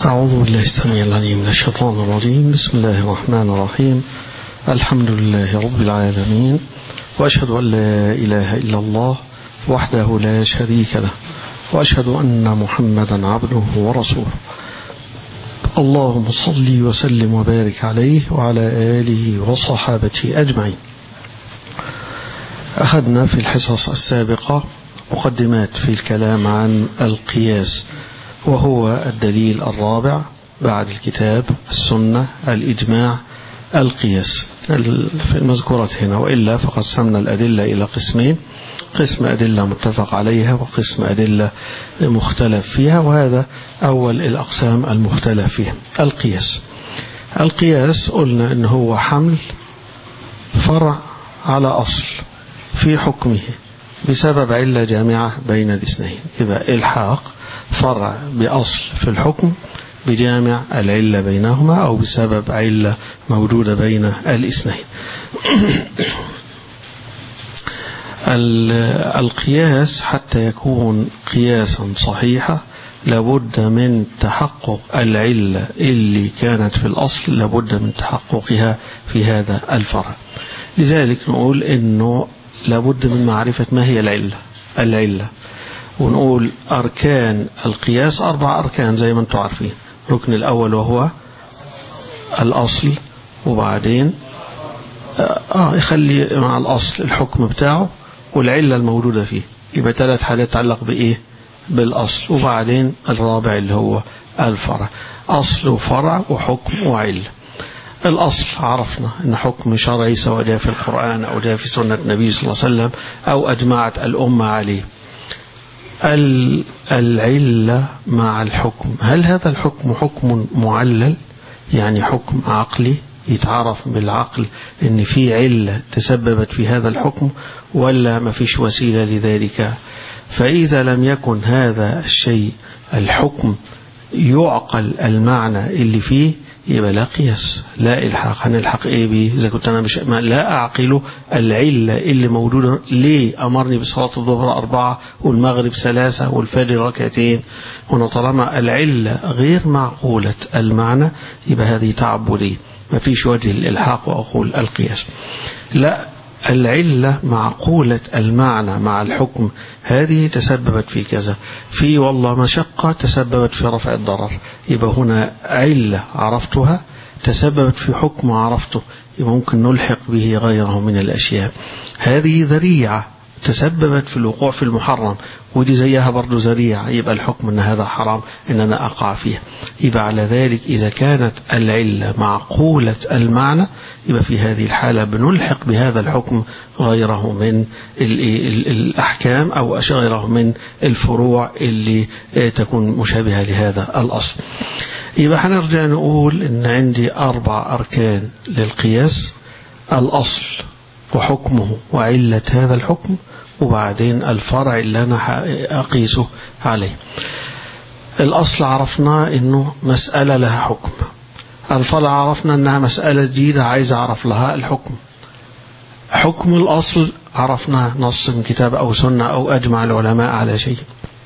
أعوذ بالله السميع العليم من الشيطان الرجيم بسم الله الرحمن الرحيم الحمد لله رب العالمين وأشهد أن لا إله إلا الله وحده لا شريك له وأشهد أن محمدا عبده ورسوله اللهم صل وسلم وبارك عليه وعلى آله وصحابته أجمعين أخذنا في الحصص السابقة مقدمات في الكلام عن القياس وهو الدليل الرابع بعد الكتاب السنة الإجماع القياس في المذكورات هنا وإلا فقد سمنا الأدلة إلى قسمين قسم أدلة متفق عليها وقسم أدلة مختلف فيها وهذا أول الأقسام المختلف فيها القياس القياس قلنا أنه هو حمل فرع على أصل في حكمه بسبب علة جامعة بين الاثنين يبقى الحاق فرع بأصل في الحكم بجامع العلة بينهما أو بسبب علة موجودة بين الاثنين القياس حتى يكون قياسا صحيحا لابد من تحقق العلة اللي كانت في الأصل لابد من تحققها في هذا الفرع لذلك نقول أنه لابد من معرفة ما هي العلة العلة ونقول أركان القياس أربع أركان زي ما أنتم عارفين الركن الأول وهو الأصل وبعدين آه يخلي مع الأصل الحكم بتاعه والعلة الموجودة فيه يبقى ثلاث حالات تتعلق بإيه بالأصل وبعدين الرابع اللي هو الفرع أصل وفرع وحكم وعلة الأصل عرفنا أن حكم شرعي سواء جاء في القرآن أو جاء في سنة النبي صلى الله عليه وسلم أو أجمعت الأمة عليه العلة مع الحكم هل هذا الحكم حكم معلل يعني حكم عقلي يتعرف بالعقل ان في علة تسببت في هذا الحكم ولا ما فيش وسيلة لذلك فإذا لم يكن هذا الشيء الحكم يعقل المعنى اللي فيه يبقى لا قياس لا إلحاق هنلحق إيه بيه إذا كنت أنا مش ما لا أعقل العلة اللي موجودة ليه أمرني بصلاة الظهر أربعة والمغرب ثلاثة والفجر ركعتين هنا طالما العلة غير معقولة المعنى يبقى هذه تعبدية ما فيش وجه الإلحاق وأقول القياس لا العلة معقولة المعنى مع الحكم هذه تسببت في كذا في والله مشقة تسببت في رفع الضرر يبقى هنا علة عرفتها تسببت في حكم عرفته يبقى ممكن نلحق به غيره من الأشياء هذه ذريعة تسببت في الوقوع في المحرم ودي زيها برضو ذريعة يبقى الحكم أن هذا حرام أن أنا أقع فيه يبقى على ذلك إذا كانت العلة معقولة المعنى يبقى في هذه الحالة بنلحق بهذا الحكم غيره من الأحكام أو غيره من الفروع اللي تكون مشابهة لهذا الأصل يبقى هنرجع نقول أن عندي أربع أركان للقياس الأصل وحكمه وعلة هذا الحكم وبعدين الفرع اللي أنا أقيسه عليه الأصل عرفنا أنه مسألة لها حكم الفرع عرفنا أنها مسألة جديدة عايز أعرف لها الحكم حكم الأصل عرفنا نص من كتاب أو سنة أو أجمع العلماء على شيء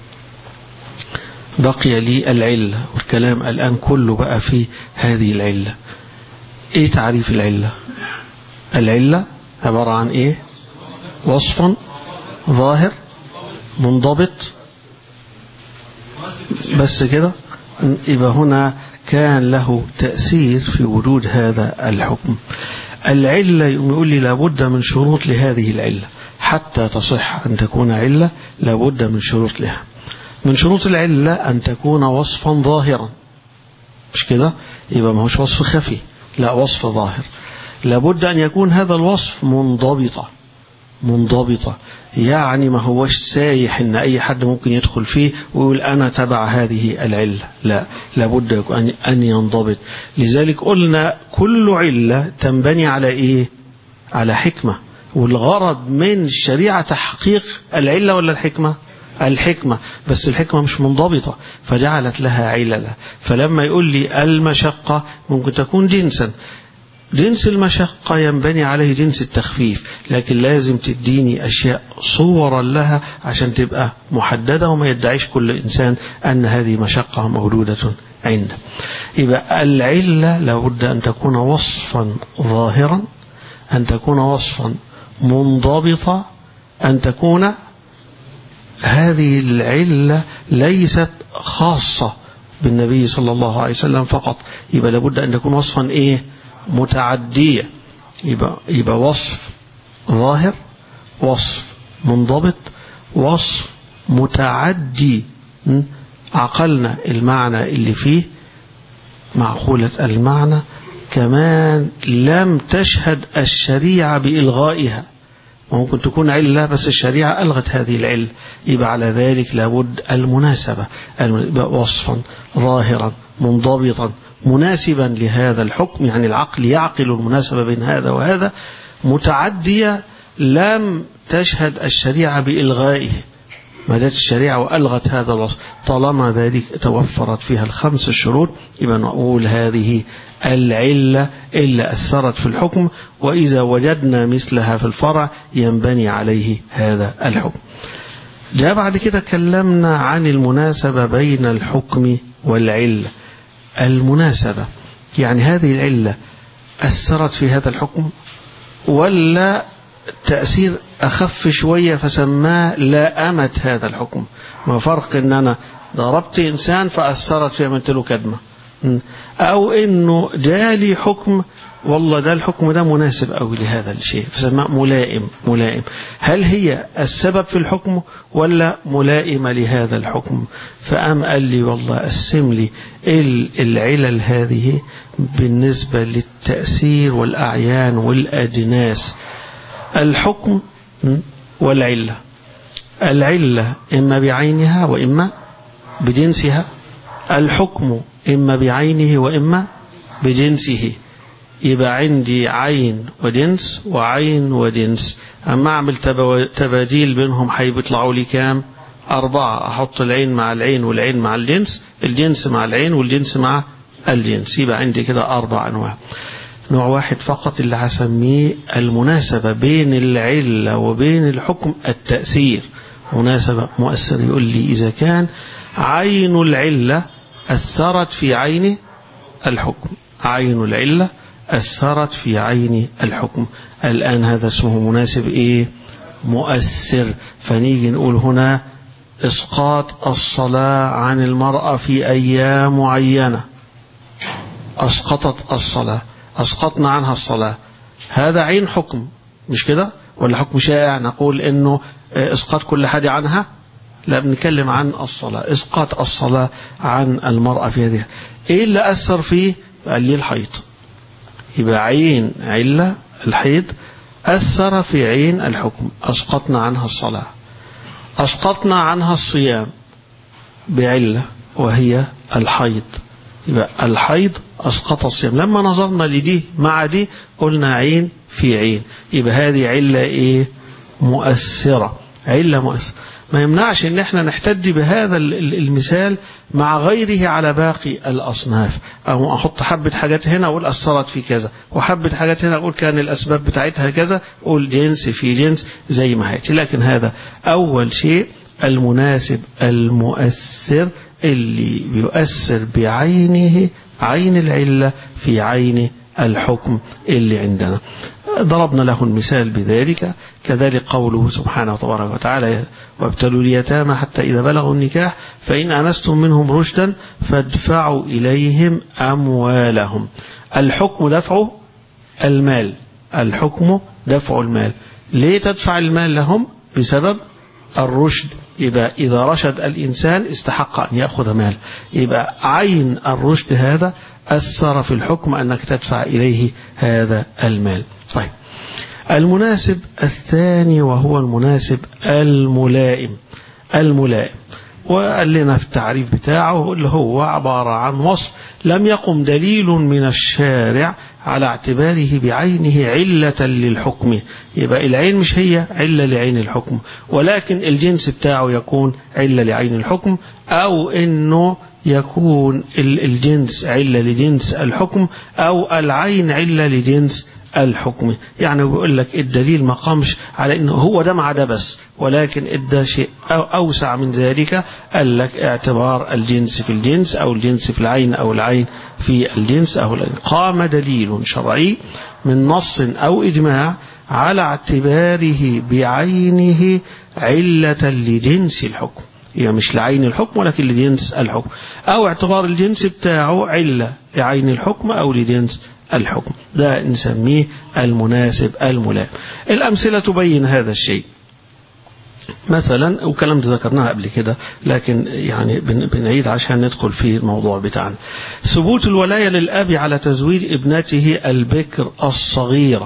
بقي لي العلة والكلام الآن كله بقى في هذه العلة إيه تعريف العلة العلة عبارة عن إيه وصف ظاهر منضبط بس كده يبقى هنا كان له تأثير في وجود هذا الحكم العلة يقول لي لابد من شروط لهذه العلة حتى تصح أن تكون علة لابد من شروط لها من شروط العلة أن تكون وصفا ظاهرا مش كده يبقى ما هوش وصف خفي لا وصف ظاهر لابد أن يكون هذا الوصف منضبطة منضبطة يعني ما هوش سايح ان اي حد ممكن يدخل فيه ويقول انا تبع هذه العلة لا لابد ان ينضبط لذلك قلنا كل علة تنبني على ايه على حكمة والغرض من الشريعة تحقيق العلة ولا الحكمة الحكمة بس الحكمة مش منضبطة فجعلت لها علة فلما يقول لي المشقة ممكن تكون جنسا جنس المشقة ينبني عليه جنس التخفيف لكن لازم تديني أشياء صورا لها عشان تبقى محددة وما يدعيش كل إنسان أن هذه مشقة موجودة عنده يبقى العلة لابد أن تكون وصفا ظاهرا أن تكون وصفا منضبطا أن تكون هذه العلة ليست خاصة بالنبي صلى الله عليه وسلم فقط يبقى لابد أن تكون وصفا إيه متعدية يبقى, يبقى وصف ظاهر وصف منضبط وصف متعدي عقلنا المعنى اللي فيه معقولة المعنى كمان لم تشهد الشريعة بإلغائها ممكن تكون علة بس الشريعة ألغت هذه العلة يبقى على ذلك لابد المناسبة وصفا ظاهرا منضبطا مناسبا لهذا الحكم يعني العقل يعقل المناسبة بين هذا وهذا متعدية لم تشهد الشريعة بإلغائه ما جاءت الشريعة وألغت هذا الوصف طالما ذلك توفرت فيها الخمس الشروط يبقى نقول هذه العلة إلا أثرت في الحكم وإذا وجدنا مثلها في الفرع ينبني عليه هذا الحكم جاء بعد كده كلمنا عن المناسبة بين الحكم والعلة المناسبة يعني هذه العلة أثرت في هذا الحكم ولا تأثير أخف شوية فسماه لائمت هذا الحكم ما فرق إن أنا ضربت إنسان فأثرت في عملت له كدمة أو إنه جالي حكم والله ده الحكم ده مناسب أوي لهذا الشيء فسماه ملائم ملائم هل هي السبب في الحكم ولا ملائمة لهذا الحكم فأم قال لي والله قسم لي العلل هذه بالنسبة للتأثير والأعيان والأجناس الحكم والعلة العلة إما بعينها وإما بجنسها الحكم إما بعينه وإما بجنسه يبقى عندي عين وجنس وعين وجنس أما أعمل تباديل بينهم هيطلعوا لي كام أربعة أحط العين مع العين والعين مع الجنس الجنس مع العين والجنس مع الجنس يبقى عندي كده أربع أنواع نوع واحد فقط اللي هسميه المناسبة بين العلة وبين الحكم التأثير مناسبة مؤثر يقول لي إذا كان عين العلة أثرت في عين الحكم عين العلة أثرت في عين الحكم الآن هذا اسمه مناسب إيه مؤثر فنيجي نقول هنا إسقاط الصلاة عن المرأة في أيام معينة أسقطت الصلاة أسقطنا عنها الصلاة هذا عين حكم مش كده ولا حكم شائع نقول إنه إسقاط كل حاجة عنها لا بنتكلم عن الصلاة إسقاط الصلاة عن المرأة في هذه إيه اللي أثر فيه قال لي الحيض يبقى عين علة الحيض أثر في عين الحكم أسقطنا عنها الصلاة أسقطنا عنها الصيام بعلة وهي الحيض يبقى الحيض أسقط الصيام لما نظرنا لدي مع دي قلنا عين في عين يبقى هذه علة إيه مؤثرة علة مؤثرة ما يمنعش ان احنا نحتج بهذا المثال مع غيره على باقي الاصناف او احط حبة حاجات هنا اقول اثرت في كذا وحبة حاجات هنا اقول كان الاسباب بتاعتها كذا اقول جنس في جنس زي ما هيتي لكن هذا اول شيء المناسب المؤثر اللي بيؤثر بعينه عين العلة في عين الحكم اللي عندنا ضربنا له المثال بذلك كذلك قوله سبحانه وتبارك وتعالى وابتلوا اليتامى حتى إذا بلغوا النكاح فإن أنستم منهم رشدا فادفعوا إليهم أموالهم الحكم دفع المال الحكم دفع المال ليه تدفع المال لهم بسبب الرشد يبقى إذا رشد الإنسان استحق أن يأخذ مال يبقى عين الرشد هذا أثر في الحكم أنك تدفع إليه هذا المال طيب المناسب الثاني وهو المناسب الملائم الملائم وقال لنا في التعريف بتاعه اللي هو عبارة عن وصف لم يقم دليل من الشارع على اعتباره بعينه علة للحكم يبقى العين مش هي علة لعين الحكم ولكن الجنس بتاعه يكون علة لعين الحكم أو أنه يكون الجنس علة لجنس الحكم أو العين علة لجنس الحكم يعني بيقول لك الدليل ما قامش على انه هو ده مع ده بس ولكن ادى شيء اوسع من ذلك قال لك اعتبار الجنس في الجنس او الجنس في العين او العين في الجنس او العين. قام دليل شرعي من نص او اجماع على اعتباره بعينه علة لجنس الحكم هي يعني مش لعين الحكم ولكن لجنس الحكم أو اعتبار الجنس بتاعه علة لعين الحكم أو لجنس الحكم ده نسميه المناسب الملائم الأمثلة تبين هذا الشيء مثلا وكلام ده ذكرناها قبل كده لكن يعني بنعيد عشان ندخل في الموضوع بتاعنا ثبوت الولاية للأب على تزويج ابنته البكر الصغيرة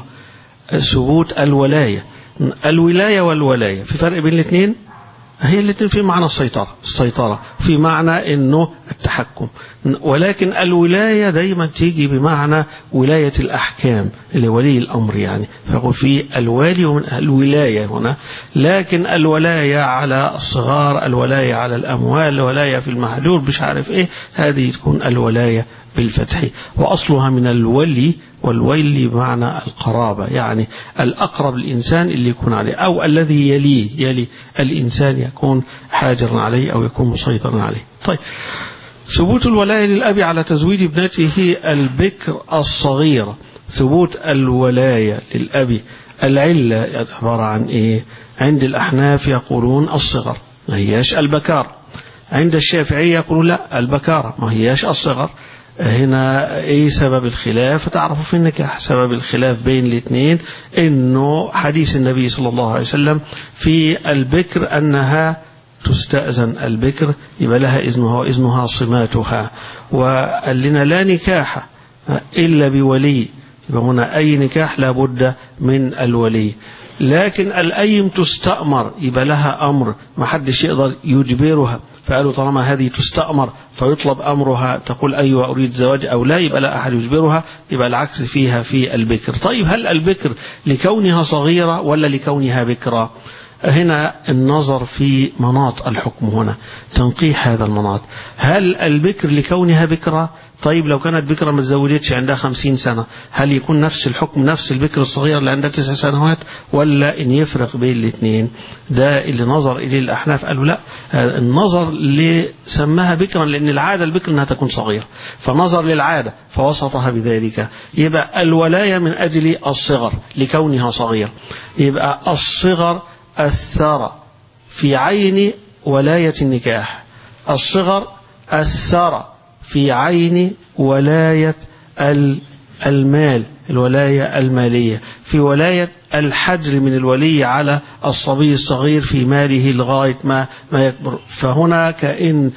ثبوت الولاية الولاية والولاية في فرق بين الاثنين هي الاثنين في معنى السيطرة السيطرة في معنى انه التحكم ولكن الولاية دايما تيجي بمعنى ولاية الأحكام اللي ولي الأمر يعني فيقول في الوالي ومن الولاية هنا لكن الولاية على الصغار الولاية على الأموال الولاية في المحجور مش عارف إيه هذه تكون الولاية بالفتح وأصلها من الولي والويل بمعنى القرابة يعني الأقرب الإنسان اللي يكون عليه أو الذي يليه يلي الإنسان يكون حاجرا عليه أو يكون مسيطرا عليه طيب ثبوت الولاية للأب على تزويج ابنته البكر الصغيرة ثبوت الولاية للأب العلة عبارة عن إيه عند الأحناف يقولون الصغر ما هياش البكار عند الشافعية يقولون لا البكارة ما هياش الصغر هنا ايه سبب الخلاف تعرفوا في النكاح سبب الخلاف بين الاثنين انه حديث النبي صلى الله عليه وسلم في البكر انها تستأذن البكر يبقى لها إذنها وإذنها صماتها وقال لنا لا نكاح إلا بولي يبقى هنا أي نكاح لابد من الولي لكن الأيم تستأمر يبقى لها أمر ما حدش يقدر يجبرها فقالوا طالما هذه تستأمر فيطلب أمرها تقول أيوة أريد زواج أو لا يبقى لا أحد يجبرها يبقى العكس فيها في البكر طيب هل البكر لكونها صغيرة ولا لكونها بكرة هنا النظر في مناط الحكم هنا تنقيح هذا المناط هل البكر لكونها بكرة طيب لو كانت بكرة ما تزوجتش عندها خمسين سنة هل يكون نفس الحكم نفس البكر الصغير اللي عندها تسع سنوات ولا إن يفرق بين الاثنين ده اللي نظر إليه الأحناف قالوا لا النظر اللي سماها بكرا لأن العادة البكر أنها تكون صغيرة فنظر للعادة فوسطها بذلك يبقى الولاية من أجل الصغر لكونها صغير يبقى الصغر أثر في عين ولاية النكاح الصغر أثر في عين ولاية المال الولاية المالية في ولاية الحجر من الولي على الصبي الصغير في ماله لغاية ما, ما يكبر فهنا كأن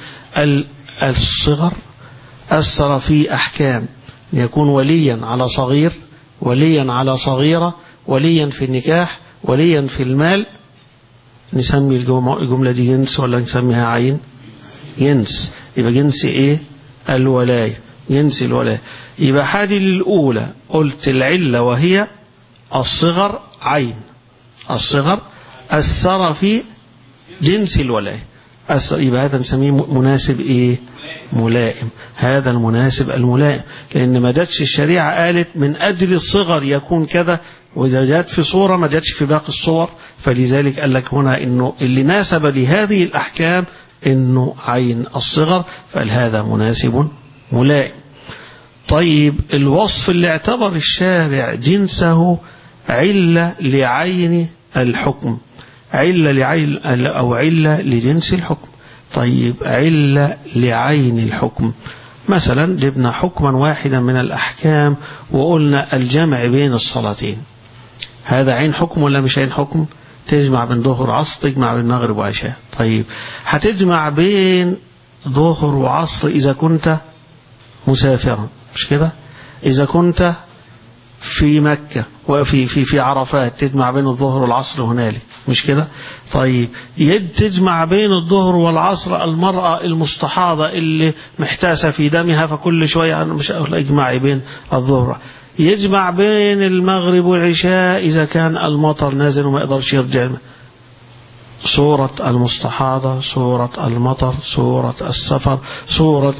الصغر أثر في أحكام يكون وليا على صغير وليا على صغيرة وليا في النكاح وليا في المال نسمي الجملة دي جنس ولا نسميها عين جنس يبقى جنس ايه الولاية جنس الولاية يبقى حاجة الأولى قلت العلة وهي الصغر عين الصغر أثر في جنس الولاية يبقى هذا نسميه مناسب ايه ملائم هذا المناسب الملائم لأن ما جاتش الشريعة قالت من أجل الصغر يكون كذا وإذا جاءت في صورة ما جاتش في باقي الصور فلذلك قال لك هنا إنه اللي ناسب لهذه الأحكام إنه عين الصغر فقال هذا مناسب ملائم طيب الوصف اللي اعتبر الشارع جنسه علة لعين الحكم علة لعين أو علة لجنس الحكم طيب علة لعين الحكم مثلا جبنا حكما واحدا من الأحكام وقلنا الجمع بين الصلاتين هذا عين حكم ولا مش عين حكم تجمع بين ظهر وعصر تجمع بين مغرب وعشاء طيب هتجمع بين ظهر وعصر إذا كنت مسافرا مش كده إذا كنت في مكة وفي في في عرفات تجمع بين الظهر والعصر هنالك مش كده طيب يد تجمع بين الظهر والعصر المرأة المستحاضة اللي محتاسة في دمها فكل شوية أنا مش أقول اجمعي بين الظهر يجمع بين المغرب والعشاء إذا كان المطر نازل وما يقدرش يرجع صورة المستحاضة صورة المطر صورة السفر صورة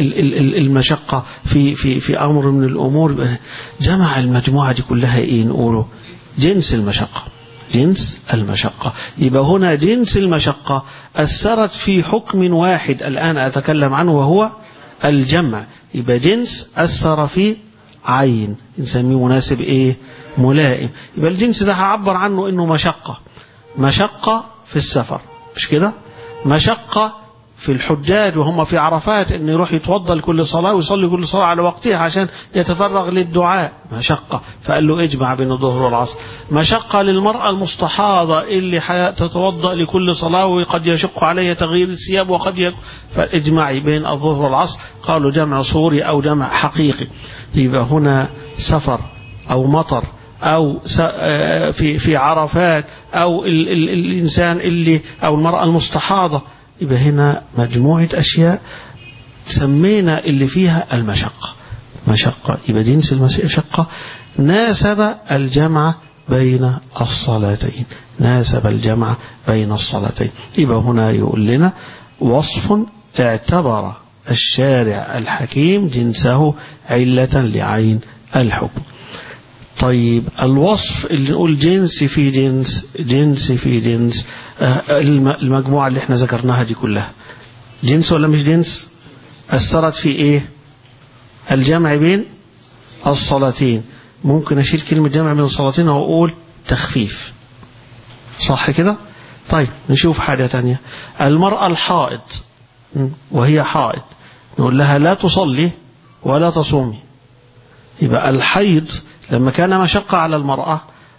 المشقة في, في, في أمر من الأمور جمع المجموعة دي كلها إيه نقوله جنس المشقة جنس المشقة يبقى هنا جنس المشقة أثرت في حكم واحد الآن أتكلم عنه وهو الجمع يبقى جنس أثر في عين نسميه مناسب إيه ملائم يبقى الجنس ده هعبر عنه إنه مشقة مشقة في السفر مش كده مشقة في الحجاج وهم في عرفات ان يروح يتوضا لكل صلاه ويصلي كل صلاه على وقتها عشان يتفرغ للدعاء مشقه فقال له اجمع بين الظهر والعصر مشقه للمراه المستحاضه اللي تتوضا لكل صلاه وقد يشق عليها تغيير الثياب وقد يك... فاجمعي بين الظهر والعصر قالوا جمع صوري او جمع حقيقي يبقى هنا سفر او مطر أو في في عرفات أو ال ال الإنسان اللي أو المرأة المستحاضة يبقى هنا مجموعة أشياء سمينا اللي فيها المشقة مشقة يبقى جنس المشقة ناسب الجمع بين الصلاتين ناسب الجمع بين الصلاتين يبقى هنا يقول لنا وصف اعتبر الشارع الحكيم جنسه علة لعين الحكم طيب الوصف اللي نقول جنس في جنس جنس في جنس المجموعة اللي احنا ذكرناها دي كلها جنس ولا مش جنس أثرت في ايه الجمع بين الصلاتين ممكن أشيل كلمة جمع بين الصلاتين وأقول تخفيف صح كده طيب نشوف حاجة تانية المرأة الحائض وهي حائض نقول لها لا تصلي ولا تصومي يبقى الحيض لما كان مشقة على المرأة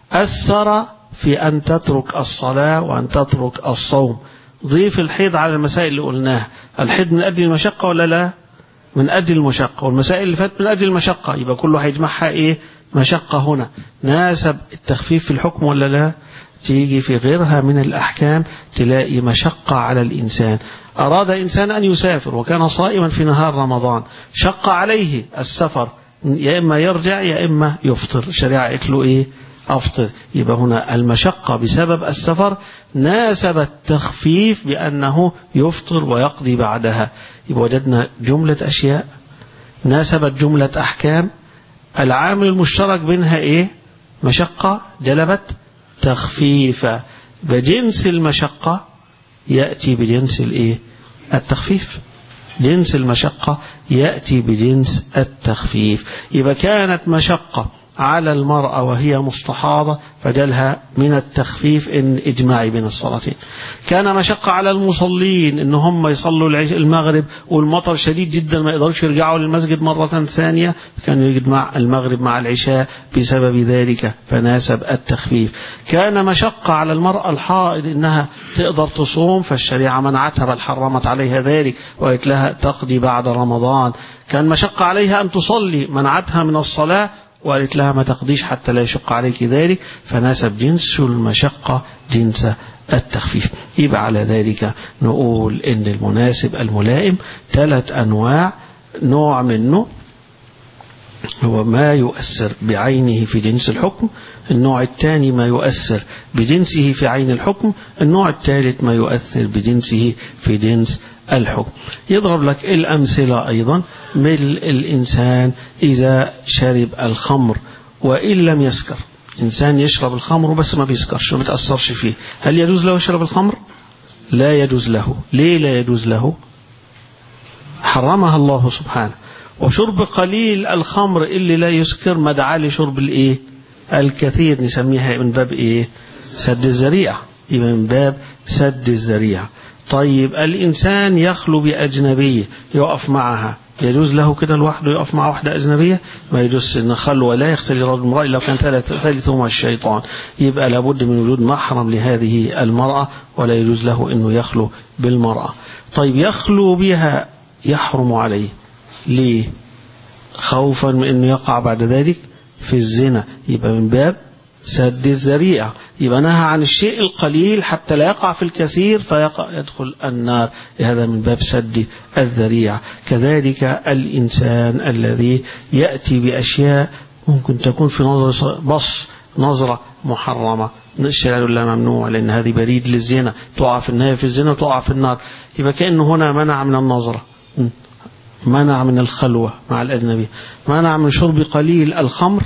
أثر في أن تترك الصلاة وأن تترك الصوم ضيف الحيض على المسائل اللي قلناها الحيض من أجل المشقة ولا لا من أجل المشقة والمسائل اللي فاتت من أجل المشقة يبقى كله هيجمعها إيه مشقة هنا ناسب التخفيف في الحكم ولا لا تيجي في غيرها من الأحكام تلاقي مشقة على الإنسان أراد إنسان أن يسافر وكان صائما في نهار رمضان شق عليه السفر يا إما يرجع يا إما يفطر الشريعة قالت له إيه أفطر يبقى هنا المشقة بسبب السفر ناسب التخفيف بأنه يفطر ويقضي بعدها يبقى وجدنا جملة أشياء ناسبت جملة أحكام العامل المشترك بينها إيه مشقة جلبت تخفيفا بجنس المشقة يأتي بجنس الإيه التخفيف جنس المشقة يأتي بجنس التخفيف يبقى كانت مشقة على المرأة وهي مستحاضة فجلها من التخفيف إن إجماعي بين الصلاتين كان مشقة على المصلين إن هم يصلوا المغرب والمطر شديد جدا ما يقدرش يرجعوا للمسجد مرة ثانية كان يجمع المغرب مع العشاء بسبب ذلك فناسب التخفيف كان مشقة على المرأة الحائض إنها تقدر تصوم فالشريعة منعتها بل حرمت عليها ذلك وقالت لها تقضي بعد رمضان كان مشقة عليها أن تصلي منعتها من الصلاة وقالت لها ما تقضيش حتى لا يشق عليك ذلك فناسب جنس المشقة جنس التخفيف يبقى على ذلك نقول ان المناسب الملائم ثلاث انواع نوع منه هو ما يؤثر بعينه في جنس الحكم النوع الثاني ما يؤثر بجنسه في عين الحكم النوع الثالث ما يؤثر بجنسه في جنس الحكم يضرب لك الأمثلة أيضا من الإنسان إذا شرب الخمر وإن لم يسكر إنسان يشرب الخمر بس ما بيسكرش ما بتأثرش فيه هل يجوز له يشرب الخمر لا يجوز له ليه لا يجوز له حرمها الله سبحانه وشرب قليل الخمر اللي لا يسكر مدعاة لشرب الايه الكثير نسميها من باب ايه سد الذريعة يبقى من باب سد الذريعة طيب الإنسان يخلو بأجنبية يقف معها يجوز له كده لوحده يقف مع واحدة أجنبية ما يجوز إن خلوة لا يختلي رجل امرأة لو كان ثالثهما الشيطان يبقى لابد من وجود محرم لهذه المرأة ولا يجوز له إنه يخلو بالمرأة طيب يخلو بها يحرم عليه ليه خوفا من أنه يقع بعد ذلك في الزنا يبقى من باب سد الذريعة يبقى نهى عن الشيء القليل حتى لا يقع في الكثير فيقع يدخل النار هذا من باب سد الذريعة كذلك الإنسان الذي يأتي بأشياء ممكن تكون في نظر بص نظرة محرمة الشريعة يقول لها ممنوع لأن هذه بريد للزنا تقع في النهاية في الزنا وتقع في النار يبقى كأنه هنا منع من النظرة منع من الخلوة مع الأجنبي منع من شرب قليل الخمر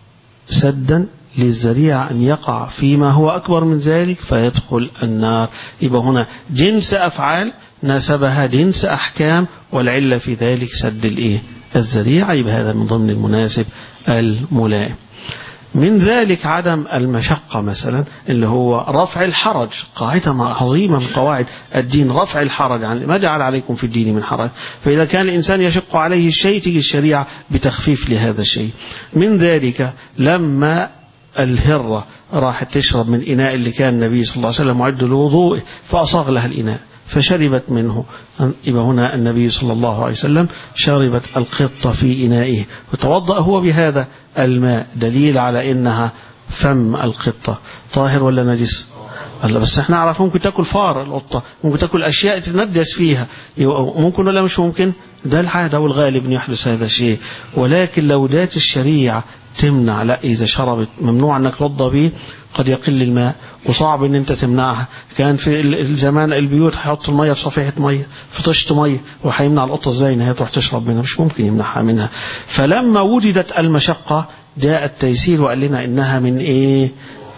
سدا للذريعة أن يقع فيما هو أكبر من ذلك فيدخل النار يبقى هنا جنس أفعال ناسبها جنس أحكام والعلة في ذلك سد الإيه الذريعة يبقى هذا من ضمن المناسب الملائم من ذلك عدم المشقة مثلا اللي هو رفع الحرج قاعدة عظيمة من قواعد الدين رفع الحرج عن ما جعل عليكم في الدين من حرج فإذا كان الإنسان يشق عليه الشيء تيجي الشريعة بتخفيف لهذا الشيء من ذلك لما الهرة راحت تشرب من إناء اللي كان النبي صلى الله عليه وسلم معد لوضوءه فأصاغ لها الإناء فشربت منه يبقى هنا النبي صلى الله عليه وسلم شربت القطة في إنائه وتوضأ هو بهذا الماء دليل على إنها فم القطة طاهر ولا نجس الله بس احنا نعرف ممكن تاكل فار القطة ممكن تاكل أشياء تنجس فيها ممكن ولا مش ممكن ده العادة والغالب أن يحدث هذا الشيء ولكن لو دات الشريعة تمنع لا إذا شربت ممنوع أنك توضى به قد يقل الماء وصعب ان انت تمنعها كان في الزمان البيوت هيحط الميه في صفيحه ميه في طشت ميه وهيمنع القطه ازاي ان هي تروح تشرب منها مش ممكن يمنعها منها فلما وجدت المشقه جاء التيسير وقال لنا انها من ايه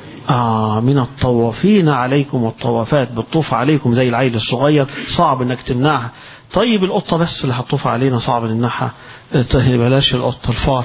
آه من الطوافين عليكم والطوافات بتطوف عليكم زي العيل الصغير صعب انك تمنعها طيب القطه بس اللي هتطوف علينا صعب نمنعها طيب بلاش القطه الفار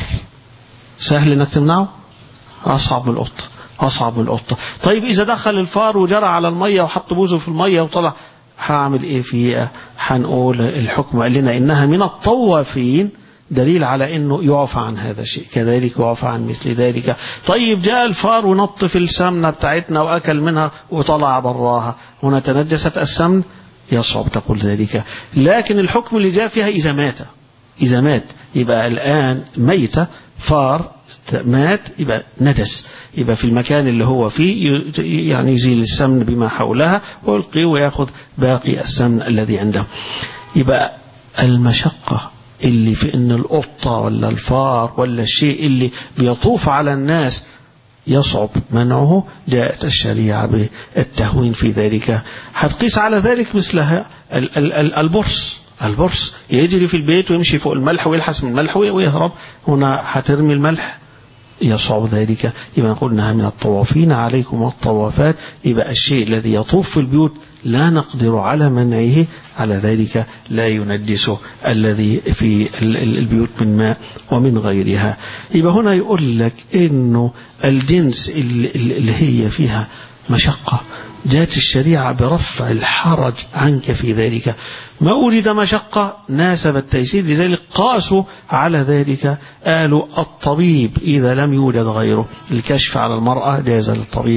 سهل انك تمنعه اصعب من القطه أصعب من القطة طيب إذا دخل الفار وجرى على المية وحط بوزه في المية وطلع هعمل إيه فيه هنقول الحكم قال لنا إنها من الطوافين دليل على أنه يعفى عن هذا الشيء كذلك يعفى عن مثل ذلك طيب جاء الفار ونط في السمنة بتاعتنا وأكل منها وطلع براها هنا تنجست السمن يصعب تقول ذلك لكن الحكم اللي جاء فيها إذا مات إذا مات يبقى الآن ميتة فار مات يبقى ندس يبقى في المكان اللي هو فيه يعني يزيل السمن بما حولها ويلقيه وياخذ باقي السمن الذي عنده يبقى المشقة اللي في ان القطة ولا الفار ولا الشيء اللي بيطوف على الناس يصعب منعه جاءت الشريعة بالتهوين في ذلك هتقيس على ذلك مثلها البرص البرص يجري في البيت ويمشي فوق الملح ويلحس من الملح ويهرب هنا هترمي الملح يصعب ذلك يبقى نقول انها من الطوافين عليكم والطوافات يبقى الشيء الذي يطوف في البيوت لا نقدر على منعه على ذلك لا ينجس الذي في البيوت من ماء ومن غيرها يبقى هنا يقول لك انه الجنس اللي هي فيها مشقة جاءت الشريعة برفع الحرج عنك في ذلك ما أريد مشقة ناسب التيسير لذلك قاسوا على ذلك قالوا الطبيب إذا لم يوجد غيره الكشف على المرأة جاز للطبيب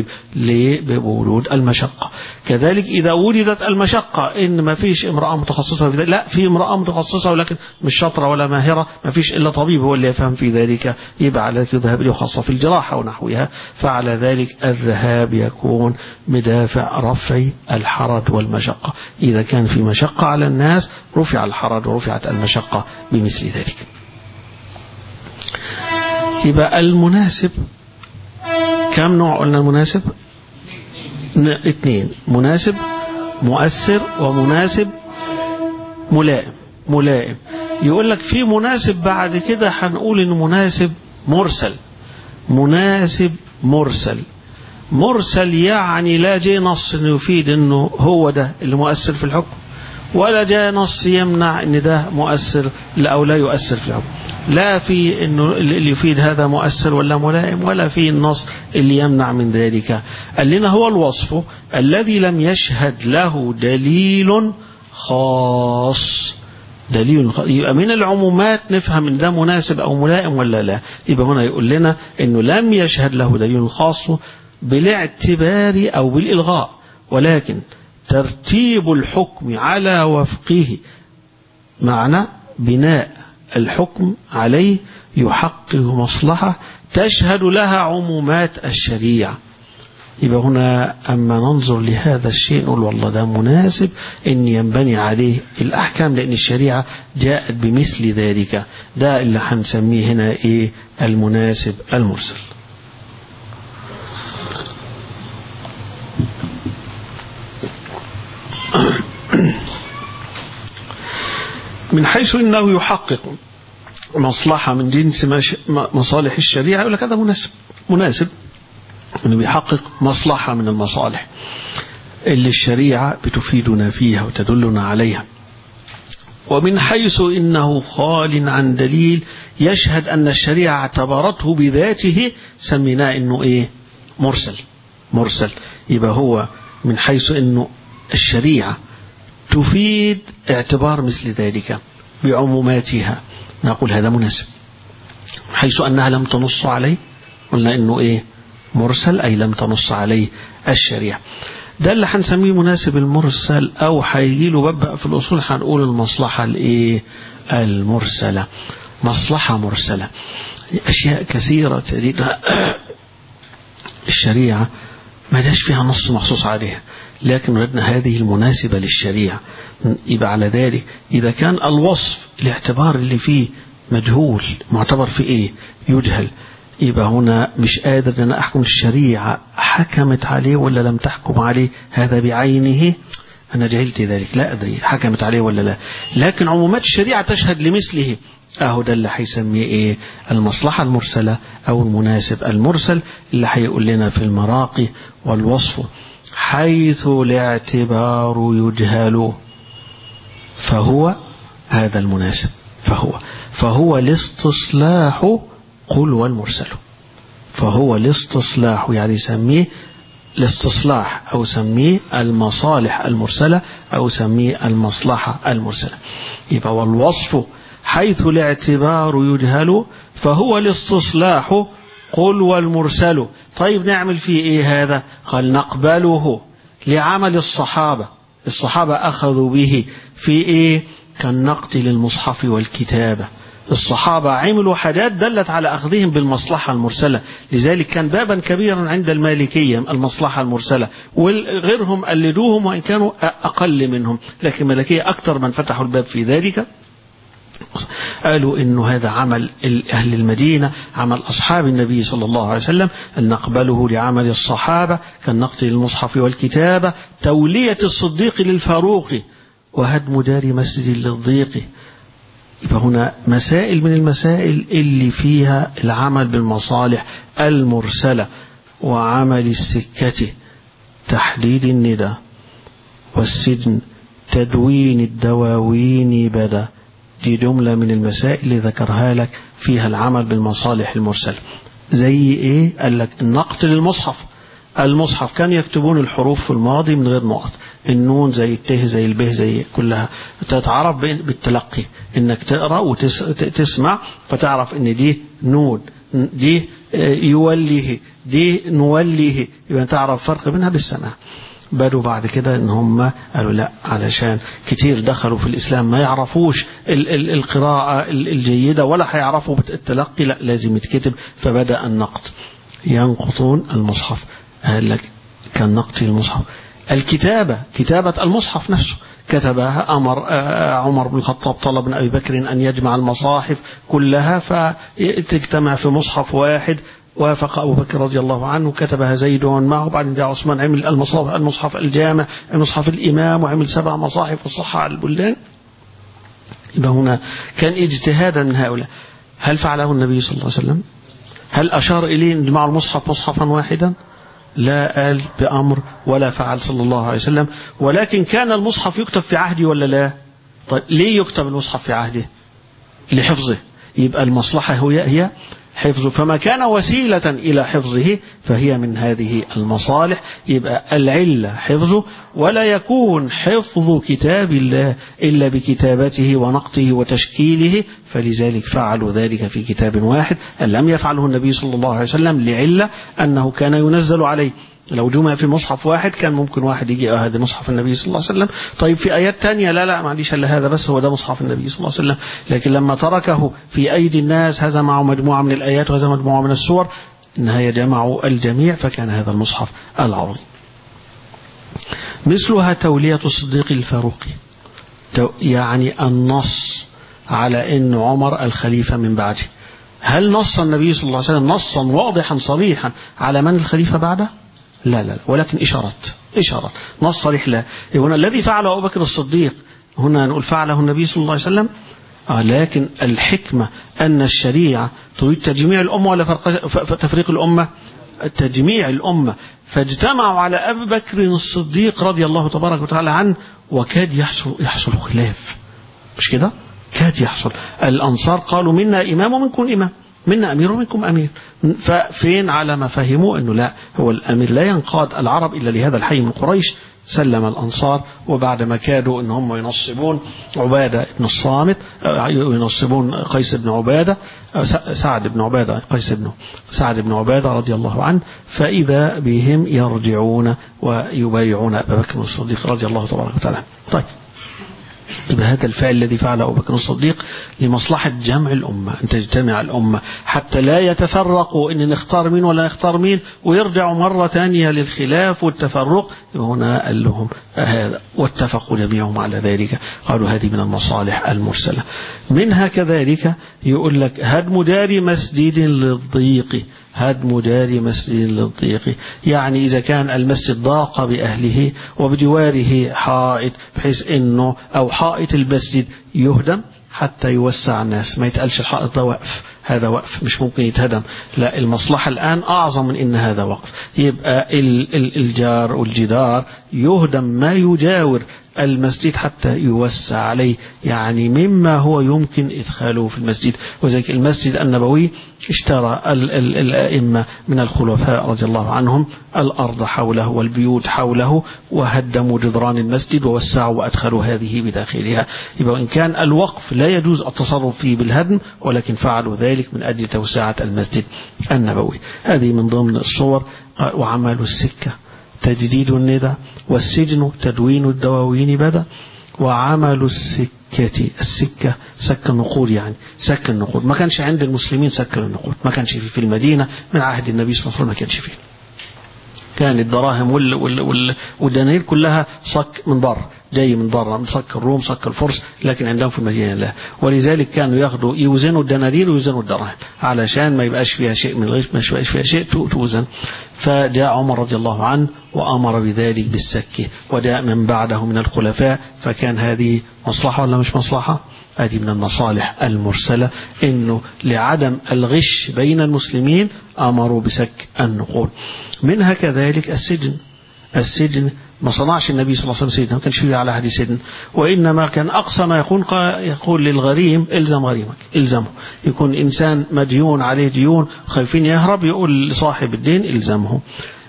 بوجود المشقة كذلك إذا وجدت المشقة إن ما فيش امرأة متخصصة في ذلك لا في امرأة متخصصة ولكن مش شاطرة ولا ماهرة ما فيش إلا طبيب هو اللي يفهم في ذلك يبقى على ذلك يذهب له خاصة في الجراحة ونحوها فعلى ذلك الذهاب يكون بدافع رفع الحرج والمشقة إذا كان في مشقة على الناس رفع الحرج ورفعت المشقة بمثل ذلك يبقى المناسب كم نوع قلنا المناسب اثنين مناسب مؤثر ومناسب ملائم ملائم يقول لك في مناسب بعد كده هنقول ان مناسب مرسل مناسب مرسل مرسل يعني لا جاي نص يفيد انه هو ده اللي مؤثر في الحكم ولا جاء نص يمنع ان ده مؤثر او لا يؤثر في الحكم لا في انه اللي يفيد هذا مؤثر ولا ملائم ولا في النص اللي يمنع من ذلك قال لنا هو الوصف الذي لم يشهد له دليل خاص دليل يبقى من العمومات نفهم ان ده مناسب او ملائم ولا لا يبقى هنا يقول لنا انه لم يشهد له دليل خاص بالاعتبار او بالالغاء ولكن ترتيب الحكم على وفقه معنى بناء الحكم عليه يحقق مصلحة تشهد لها عمومات الشريعة يبقى هنا أما ننظر لهذا الشيء نقول والله ده مناسب أن ينبني عليه الأحكام لأن الشريعة جاءت بمثل ذلك ده اللي هنسميه هنا إيه المناسب المرسل من حيث انه يحقق مصلحة من جنس مصالح الشريعة يقول لك هذا مناسب مناسب انه بيحقق مصلحة من المصالح اللي الشريعة بتفيدنا فيها وتدلنا عليها ومن حيث إنه خال عن دليل يشهد أن الشريعة اعتبرته بذاته سميناه إنه إيه مرسل مرسل يبقى هو من حيث إنه الشريعة تفيد اعتبار مثل ذلك بعموماتها نقول هذا مناسب حيث أنها لم تنص عليه قلنا إنه إيه مرسل أي لم تنص عليه الشريعة ده اللي هنسميه مناسب المرسل أو هيجي له باب في الأصول هنقول المصلحة الإيه المرسلة مصلحة مرسلة أشياء كثيرة تجدها الشريعة ما جاش فيها نص مخصوص عليها لكن وجدنا هذه المناسبة للشريعة يبقى على ذلك إذا كان الوصف الاعتبار اللي فيه مجهول معتبر في إيه يجهل يبقى هنا مش قادر أن أحكم الشريعة حكمت عليه ولا لم تحكم عليه هذا بعينه أنا جهلت ذلك لا أدري حكمت عليه ولا لا لكن عمومات الشريعة تشهد لمثله أهو ده اللي هيسميه إيه المصلحة المرسلة أو المناسب المرسل اللي هيقول لنا في المراقي والوصف حيث الاعتبار يجهل فهو هذا المناسب فهو فهو الاستصلاح قل والمرسل فهو الاستصلاح يعني سميه الاستصلاح أو سميه المصالح المرسلة أو سميه المصلحة المرسلة يبقى والوصف حيث الاعتبار يجهل فهو الاستصلاح قل والمرسل طيب نعمل فيه ايه هذا قال نقبله لعمل الصحابة الصحابة أخذوا به في ايه كالنقد للمصحف والكتابة الصحابة عملوا حاجات دلت على أخذهم بالمصلحة المرسلة لذلك كان بابا كبيرا عند المالكية المصلحة المرسلة وغيرهم قلدوهم وإن كانوا أقل منهم لكن المالكية أكثر من فتحوا الباب في ذلك قالوا إنه هذا عمل أهل المدينة عمل أصحاب النبي صلى الله عليه وسلم أن نقبله لعمل الصحابة كالنقد للمصحف والكتابة تولية الصديق للفاروق وهدم دار مسجد للضيق يبقى هنا مسائل من المسائل اللي فيها العمل بالمصالح المرسلة وعمل السكة تحديد الندى والسجن تدوين الدواوين بدا دي جملة من المسائل اللي ذكرها لك فيها العمل بالمصالح المرسلة زي ايه قال لك النقط للمصحف المصحف كان يكتبون الحروف في الماضي من غير نقط النون زي الته زي البه زي كلها تتعرف بالتلقي انك تقرا وتسمع فتعرف ان دي نون دي يوليه دي نوليه يبقى تعرف فرق بينها بالسماع بدوا بعد كده ان هم قالوا لا علشان كتير دخلوا في الاسلام ما يعرفوش ال ال القراءة الجيدة ولا هيعرفوا التلقي لا لازم يتكتب فبدأ النقد ينقطون المصحف قال لك كان نقد المصحف الكتابة كتابة المصحف نفسه كتبها أمر عمر بن الخطاب طلب من أبي بكر أن يجمع المصاحف كلها فتجتمع في مصحف واحد وافق أبو بكر رضي الله عنه كتبها زيد معه بعدين جاء عثمان عمل المصحف, المصحف الجامع المصحف الإمام وعمل سبع مصاحف وصح على البلدان يبقى هنا كان اجتهادا من هؤلاء هل فعله النبي صلى الله عليه وسلم هل أشار إليه أن جمع المصحف مصحفا واحدا لا قال بأمر ولا فعل صلى الله عليه وسلم ولكن كان المصحف يكتب في عهده ولا لا طيب ليه يكتب المصحف في عهده لحفظه يبقى المصلحة هي هي حفظه فما كان وسيلة إلى حفظه فهي من هذه المصالح يبقى العلة حفظه ولا يكون حفظ كتاب الله إلا بكتابته ونقطه وتشكيله فلذلك فعلوا ذلك في كتاب واحد أن لم يفعله النبي صلى الله عليه وسلم لعلة أنه كان ينزل عليه لو جمع في مصحف واحد كان ممكن واحد يجي اه هذا مصحف النبي صلى الله عليه وسلم طيب في آيات تانية لا لا معليش إلا هذا بس هو ده مصحف النبي صلى الله عليه وسلم لكن لما تركه في أيدي الناس هذا معه مجموعة من الآيات وهذا مجموعة من السور النهاية جمعوا الجميع فكان هذا المصحف العظيم مثلها تولية الصديق الفاروقي يعني النص على أن عمر الخليفة من بعده هل نص النبي صلى الله عليه وسلم نصا واضحا صريحا على من الخليفة بعده لا لا لا ولكن إشارات إشارات نص صريح لا هنا الذي فعله أبو بكر الصديق هنا نقول فعله النبي صلى الله عليه وسلم آه لكن الحكمة أن الشريعة تريد تجميع الأمة ولا تفريق الأمة تجميع الأمة فاجتمعوا على أبي بكر الصديق رضي الله تبارك وتعالى عنه وكاد يحصل, يحصل خلاف مش كده كاد يحصل الأنصار قالوا منا إمام ومنكم إمام منا أمير ومنكم أمير ففين على ما فهموا أنه لا هو الأمير لا ينقاد العرب إلا لهذا الحي من قريش سلم الأنصار وبعد ما كادوا أن هم ينصبون عبادة بن الصامت ينصبون قيس بن عبادة سعد بن عبادة قيس بن سعد بن عبادة رضي الله عنه فإذا بهم يرجعون ويبايعون أبا بكر الصديق رضي الله تبارك وتعالى طيب يبقى هذا الفعل الذي فعله أبو بكر الصديق لمصلحة جمع الأمة أن تجتمع الأمة حتى لا يتفرقوا إن نختار مين ولا نختار مين ويرجعوا مرة ثانية للخلاف والتفرق هنا قال لهم هذا واتفقوا جميعهم على ذلك قالوا هذه من المصالح المرسلة منها كذلك يقول لك هدم دار مسجد للضيق هدم دار مسجد للضيق يعني إذا كان المسجد ضاق بأهله وبجواره حائط بحيث أنه أو حائط المسجد يهدم حتى يوسع الناس ما يتقالش الحائط ده وقف هذا وقف مش ممكن يتهدم لا المصلحة الآن أعظم من إن هذا وقف يبقى الجار والجدار يهدم ما يجاور المسجد حتى يوسع عليه يعني مما هو يمكن إدخاله في المسجد وذلك المسجد النبوي اشترى ال ال الأئمة من الخلفاء رضي الله عنهم الأرض حوله والبيوت حوله وهدموا جدران المسجد ووسعوا وأدخلوا هذه بداخلها يبقى إن كان الوقف لا يجوز التصرف فيه بالهدم ولكن فعلوا ذلك من أجل توسعة المسجد النبوي هذه من ضمن الصور وعملوا السكة تجديد الندى والسجن تدوين الدواوين بدا وعمل السكة السكة سك النقود يعني سك النقود ما كانش عند المسلمين سك النقود ما كانش في المدينة من عهد النبي صلى الله عليه وسلم ما كانش فيه كان الدراهم وال وال وال والدنانير كلها صك من بره جاي من بره من صك الروم صك الفرس لكن عندهم في المدينه لا ولذلك كانوا ياخدوا يوزنوا الدنانير ويوزنوا الدراهم علشان ما يبقاش فيها شيء من الغش ما يبقاش فيها شيء توزن فجاء عمر رضي الله عنه وامر بذلك بالسك وجاء من بعده من الخلفاء فكان هذه مصلحه ولا مش مصلحه؟ هذه من المصالح المرسلة إنه لعدم الغش بين المسلمين أمروا بسك النقود منها كذلك السجن السجن ما صنعش النبي صلى الله عليه وسلم سجن ما كانش فيه على أحد سجن وإنما كان أقصى ما يكون يقول للغريم إلزم غريمك إلزمه يكون إنسان مديون عليه ديون خايفين يهرب يقول لصاحب الدين إلزمه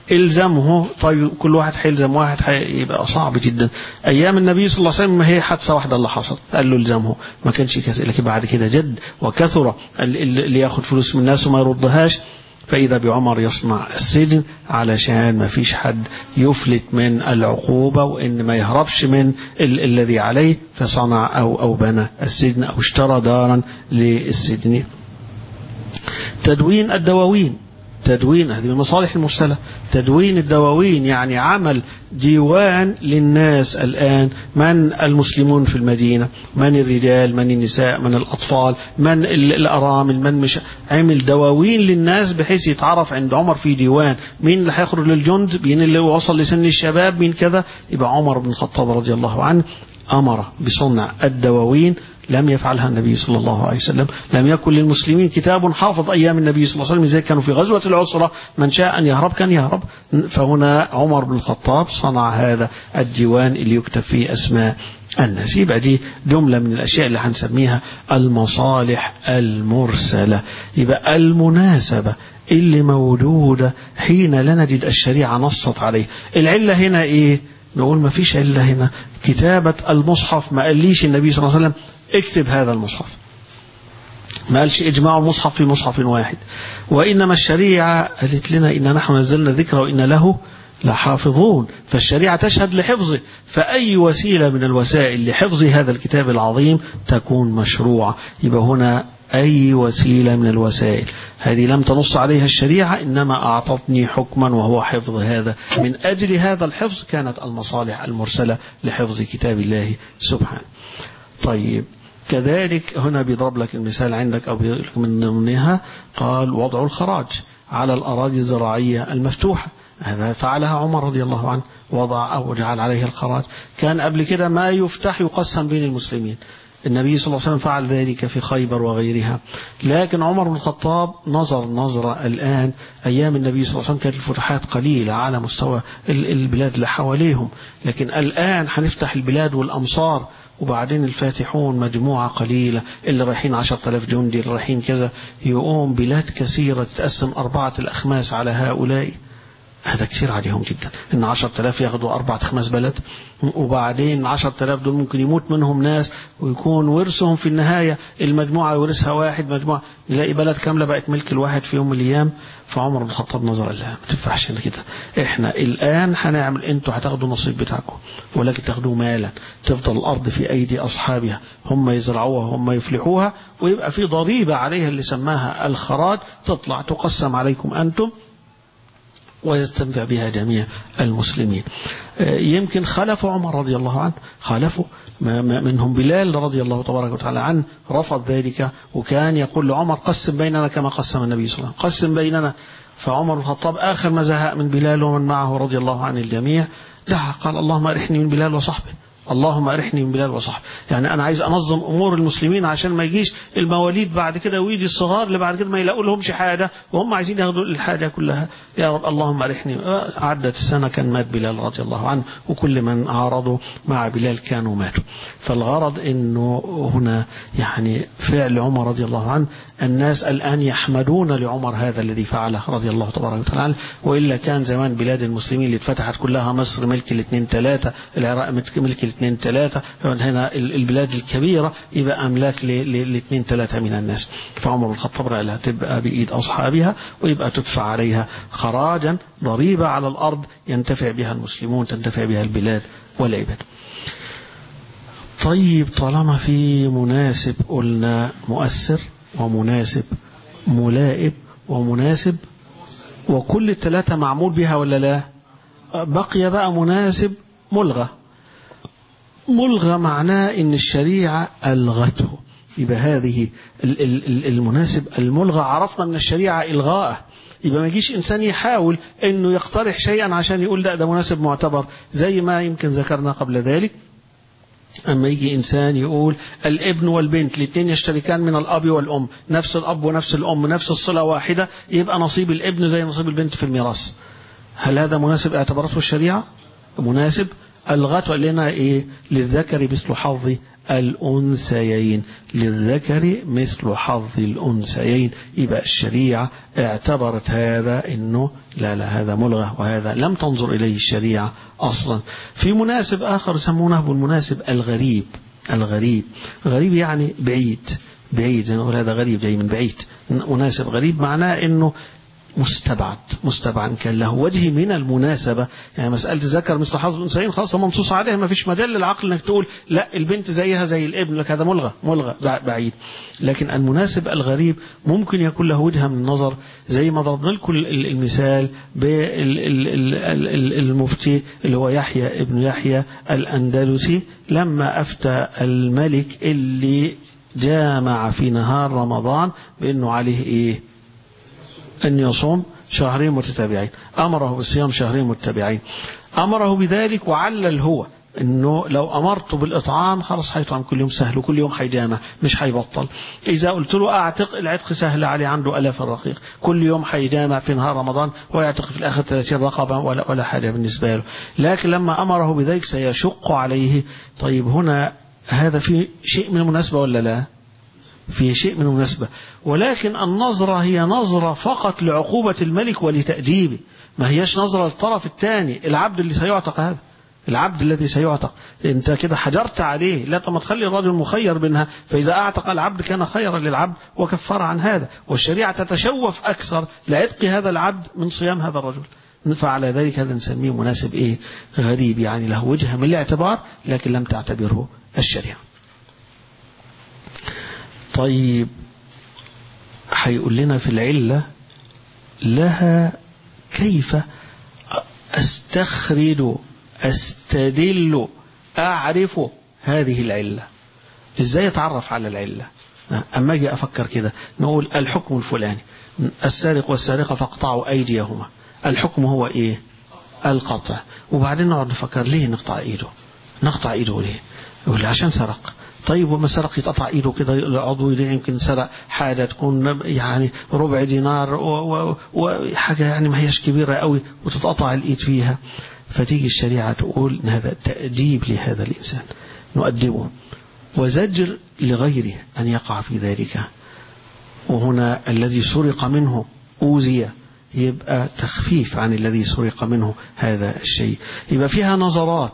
الزمه طيب كل واحد هيلزم واحد هيبقى صعب جدا ايام النبي صلى الله عليه وسلم ما هي حادثه واحده اللي حصلت قال له الزمه ما كانش كذا لكن بعد كده جد وكثر اللي ياخد فلوس من الناس وما يردهاش فإذا بعمر يصنع السجن علشان ما فيش حد يفلت من العقوبة وإن ما يهربش من ال الذي عليه فصنع أو أو بنى السجن أو اشترى دارا للسجن تدوين الدواوين تدوين هذه من المصالح المرسلة تدوين الدواوين يعني عمل ديوان للناس الآن من المسلمون في المدينة من الرجال من النساء من الأطفال من الأرامل من مش عمل دواوين للناس بحيث يتعرف عند عمر في ديوان مين اللي هيخرج للجند مين اللي وصل لسن الشباب مين كذا يبقى عمر بن الخطاب رضي الله عنه أمر بصنع الدواوين لم يفعلها النبي صلى الله عليه وسلم لم يكن للمسلمين كتاب حافظ أيام النبي صلى الله عليه وسلم زي كانوا في غزوة العسرة من شاء أن يهرب كان يهرب فهنا عمر بن الخطاب صنع هذا الديوان اللي يكتب فيه أسماء الناس يبقى دي جملة من الأشياء اللي هنسميها المصالح المرسلة يبقى المناسبة اللي موجودة حين لا نجد الشريعة نصت عليه العلة هنا إيه نقول ما فيش علة هنا كتابة المصحف ما قاليش النبي صلى الله عليه وسلم اكتب هذا المصحف ما قالش اجماع المصحف في مصحف واحد وإنما الشريعة قالت لنا إن نحن نزلنا ذكر وإن له لحافظون فالشريعة تشهد لحفظه فأي وسيلة من الوسائل لحفظ هذا الكتاب العظيم تكون مشروعة يبقى هنا أي وسيلة من الوسائل هذه لم تنص عليها الشريعة إنما أعطتني حكما وهو حفظ هذا من أجل هذا الحفظ كانت المصالح المرسلة لحفظ كتاب الله سبحانه طيب كذلك هنا بيضرب لك المثال عندك أو من ضمنها قال وضع الخراج على الأراضي الزراعية المفتوحة هذا فعلها عمر رضي الله عنه وضع أو جعل عليه الخراج كان قبل كده ما يفتح يقسم بين المسلمين النبي صلى الله عليه وسلم فعل ذلك في خيبر وغيرها لكن عمر بن الخطاب نظر نظرة الآن أيام النبي صلى الله عليه وسلم كانت الفتوحات قليلة على مستوى البلاد اللي حواليهم لكن الآن هنفتح البلاد والأمصار وبعدين الفاتحون مجموعة قليلة اللي رايحين عشرة آلاف جندي اللي رايحين كذا يقوم بلاد كثيرة تتقسم أربعة الأخماس على هؤلاء هذا كثير عليهم جدا ان عشرة آلاف ياخدوا أربعة خمس بلد وبعدين عشرة آلاف دول ممكن يموت منهم ناس ويكون ورثهم في النهاية المجموعة يورثها واحد مجموعة نلاقي بلد كاملة بقت ملك الواحد في يوم من الأيام فعمر بن الخطاب نظر لا ما تنفعش كده احنا الآن هنعمل انتوا هتاخدوا النصيب بتاعكم ولكن تاخدوه مالا تفضل الأرض في أيدي أصحابها هم يزرعوها هم يفلحوها ويبقى في ضريبة عليها اللي سماها الخراج تطلع تقسم عليكم أنتم ويستنفع بها جميع المسلمين يمكن خالفوا عمر رضي الله عنه خالفوا منهم بلال رضي الله تبارك وتعالى عنه رفض ذلك وكان يقول لعمر قسم بيننا كما قسم النبي صلى الله عليه وسلم قسم بيننا فعمر بن الخطاب آخر ما زهق من بلال ومن معه رضي الله عن الجميع دعا قال اللهم أرحني من بلال وصحبه اللهم أرحني من بلال وصحبه يعني أنا عايز أنظم أمور المسلمين عشان ما يجيش المواليد بعد كده ويجي الصغار اللي بعد كده ما يلاقوا لهمش حاجة وهم عايزين ياخدوا الحاجة كلها يا رب اللهم أرحني عدت السنة كان مات بلال رضي الله عنه وكل من عارضوا مع بلال كانوا ماتوا فالغرض أنه هنا يعني فعل عمر رضي الله عنه الناس الآن يحمدون لعمر هذا الذي فعله رضي الله تبارك وتعالى وإلا كان زمان بلاد المسلمين اللي اتفتحت كلها مصر ملك الاثنين ثلاثة العراق ملك الاثنين ثلاثة هنا البلاد الكبيرة يبقى أملاك لاثنين ثلاثة من الناس فعمر الخطاب لها تبقى بإيد أصحابها ويبقى تدفع عليها خراجا ضريبة على الأرض ينتفع بها المسلمون تنتفع بها البلاد والعباد طيب طالما في مناسب قلنا مؤثر ومناسب ملائب ومناسب وكل الثلاثة معمول بها ولا لا بقي بقى مناسب ملغى ملغى معناه ان الشريعة ألغته يبقى هذه المناسب الملغى عرفنا من الشريعة إلغاءه يبقى ما يجيش إنسان يحاول أنه يقترح شيئا عشان يقول لا ده مناسب معتبر زي ما يمكن ذكرنا قبل ذلك أما يجي إنسان يقول الابن والبنت الاثنين يشتركان من الأب والأم نفس الأب ونفس الأم نفس الصلة واحدة يبقى نصيب الابن زي نصيب البنت في الميراث هل هذا مناسب اعتبرته الشريعة مناسب الغته لنا إيه للذكر مثل حظ الأنثيين للذكر مثل حظ الأنثيين يبقى الشريعة اعتبرت هذا إنه لا لا هذا ملغى وهذا لم تنظر إليه الشريعة أصلا في مناسب آخر يسمونه بالمناسب الغريب الغريب غريب يعني بعيد بعيد زي ما نقول هذا غريب جاي من بعيد مناسب غريب معناه إنه مستبعد مستبعد كان له وجه من المناسبة يعني مسألة الذكر مثل حظ الأنثيين خلاص منصوص عليها ما فيش مجال للعقل انك تقول لا البنت زيها زي الابن لك هذا ملغى ملغى بعيد لكن المناسب الغريب ممكن يكون له وجهة من النظر زي ما ضربنا لكم المثال بالمفتي اللي هو يحيى ابن يحيى الأندلسي لما أفتى الملك اللي جامع في نهار رمضان بأنه عليه إيه أن يصوم شهرين متتابعين أمره بالصيام شهرين متتابعين أمره بذلك وعلل هو انه لو امرته بالاطعام خلاص هيطعم كل يوم سهل وكل يوم هيجامع مش هيبطل اذا قلت له اعتق العتق سهل عليه عنده الاف الرقيق كل يوم هيجامع في نهار رمضان ويعتق في الاخر 30 رقبه ولا ولا حاجه بالنسبه له لكن لما امره بذلك سيشق عليه طيب هنا هذا في شيء من المناسبه ولا لا؟ في شيء من المناسبة ولكن النظرة هي نظرة فقط لعقوبة الملك ولتأديبه ما هيش نظرة للطرف الثاني العبد اللي سيعتق هذا العبد الذي سيعتق انت كده حجرت عليه لا طب ما تخلي الرجل مخير بينها فاذا اعتق العبد كان خيرا للعبد وكفر عن هذا والشريعه تتشوف اكثر لعتق هذا العبد من صيام هذا الرجل فعلى ذلك هذا نسميه مناسب ايه غريب يعني له وجهه من الاعتبار لكن لم تعتبره الشريعه طيب هيقول لنا في العلة لها كيف استخرج استدل اعرف هذه العلة ازاي اتعرف على العلة اما اجي افكر كده نقول الحكم الفلاني السارق والسارقة فاقطعوا ايديهما الحكم هو ايه القطع وبعدين نقعد نفكر ليه نقطع ايده نقطع ايده ليه يقول لي عشان سرق طيب وما سرق يتقطع ايده كده العضو ده يمكن سرق حاجه تكون يعني ربع دينار وحاجه يعني ما هيش كبيره قوي وتتقطع الايد فيها فتيجي الشريعه تقول ان هذا تاديب لهذا الانسان نؤدبه وزجر لغيره ان يقع في ذلك وهنا الذي سرق منه اوذي يبقى تخفيف عن الذي سرق منه هذا الشيء يبقى فيها نظرات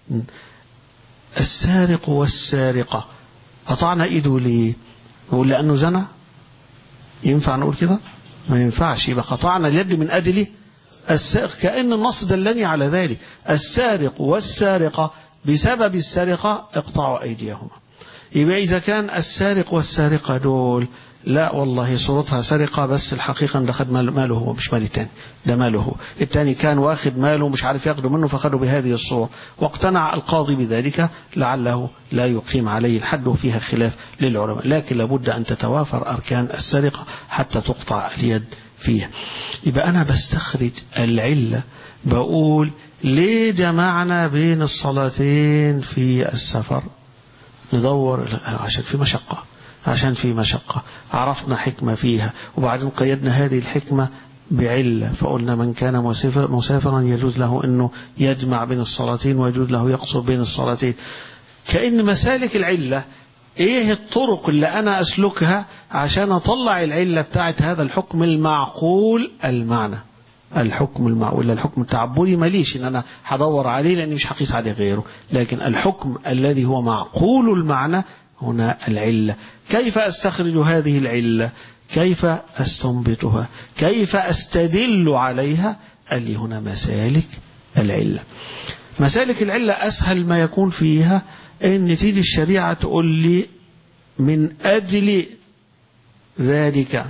السارق والسارقة قطعنا ايده ليه نقول لأنه زنى ينفع نقول كده ما ينفعش يبقى قطعنا اليد من أجل السارق كأن النص دلني على ذلك السارق والسارقة بسبب السرقة اقطعوا أيديهما يبقى إذا كان السارق والسارقة دول لا والله صورتها سرقة بس الحقيقة ان ده خد ماله هو مش مال التاني ده ماله هو التاني كان واخد ماله مش عارف ياخده منه فخده بهذه الصورة واقتنع القاضي بذلك لعله لا يقيم عليه الحد وفيها خلاف للعلماء لكن لابد أن تتوافر أركان السرقة حتى تقطع اليد فيها يبقى أنا بستخرج العلة بقول ليه جمعنا بين الصلاتين في السفر ندور عشان في مشقة عشان في مشقة عرفنا حكمة فيها وبعدين قيدنا هذه الحكمة بعلة فقلنا من كان مسافرا يجوز له أنه يجمع بين الصلاتين ويجوز له يقصر بين الصلاتين كأن مسالك العلة ايه الطرق اللي انا اسلكها عشان اطلع العلة بتاعت هذا الحكم المعقول المعنى الحكم المعقول الحكم التعبدي ماليش ان انا هدور عليه لاني مش هقيس عليه غيره لكن الحكم الذي هو معقول المعنى هنا العلة كيف أستخرج هذه العلة كيف أستنبطها كيف أستدل عليها قال لي هنا مسالك العلة مسالك العلة أسهل ما يكون فيها أن تيجي الشريعة تقول لي من أجل ذلك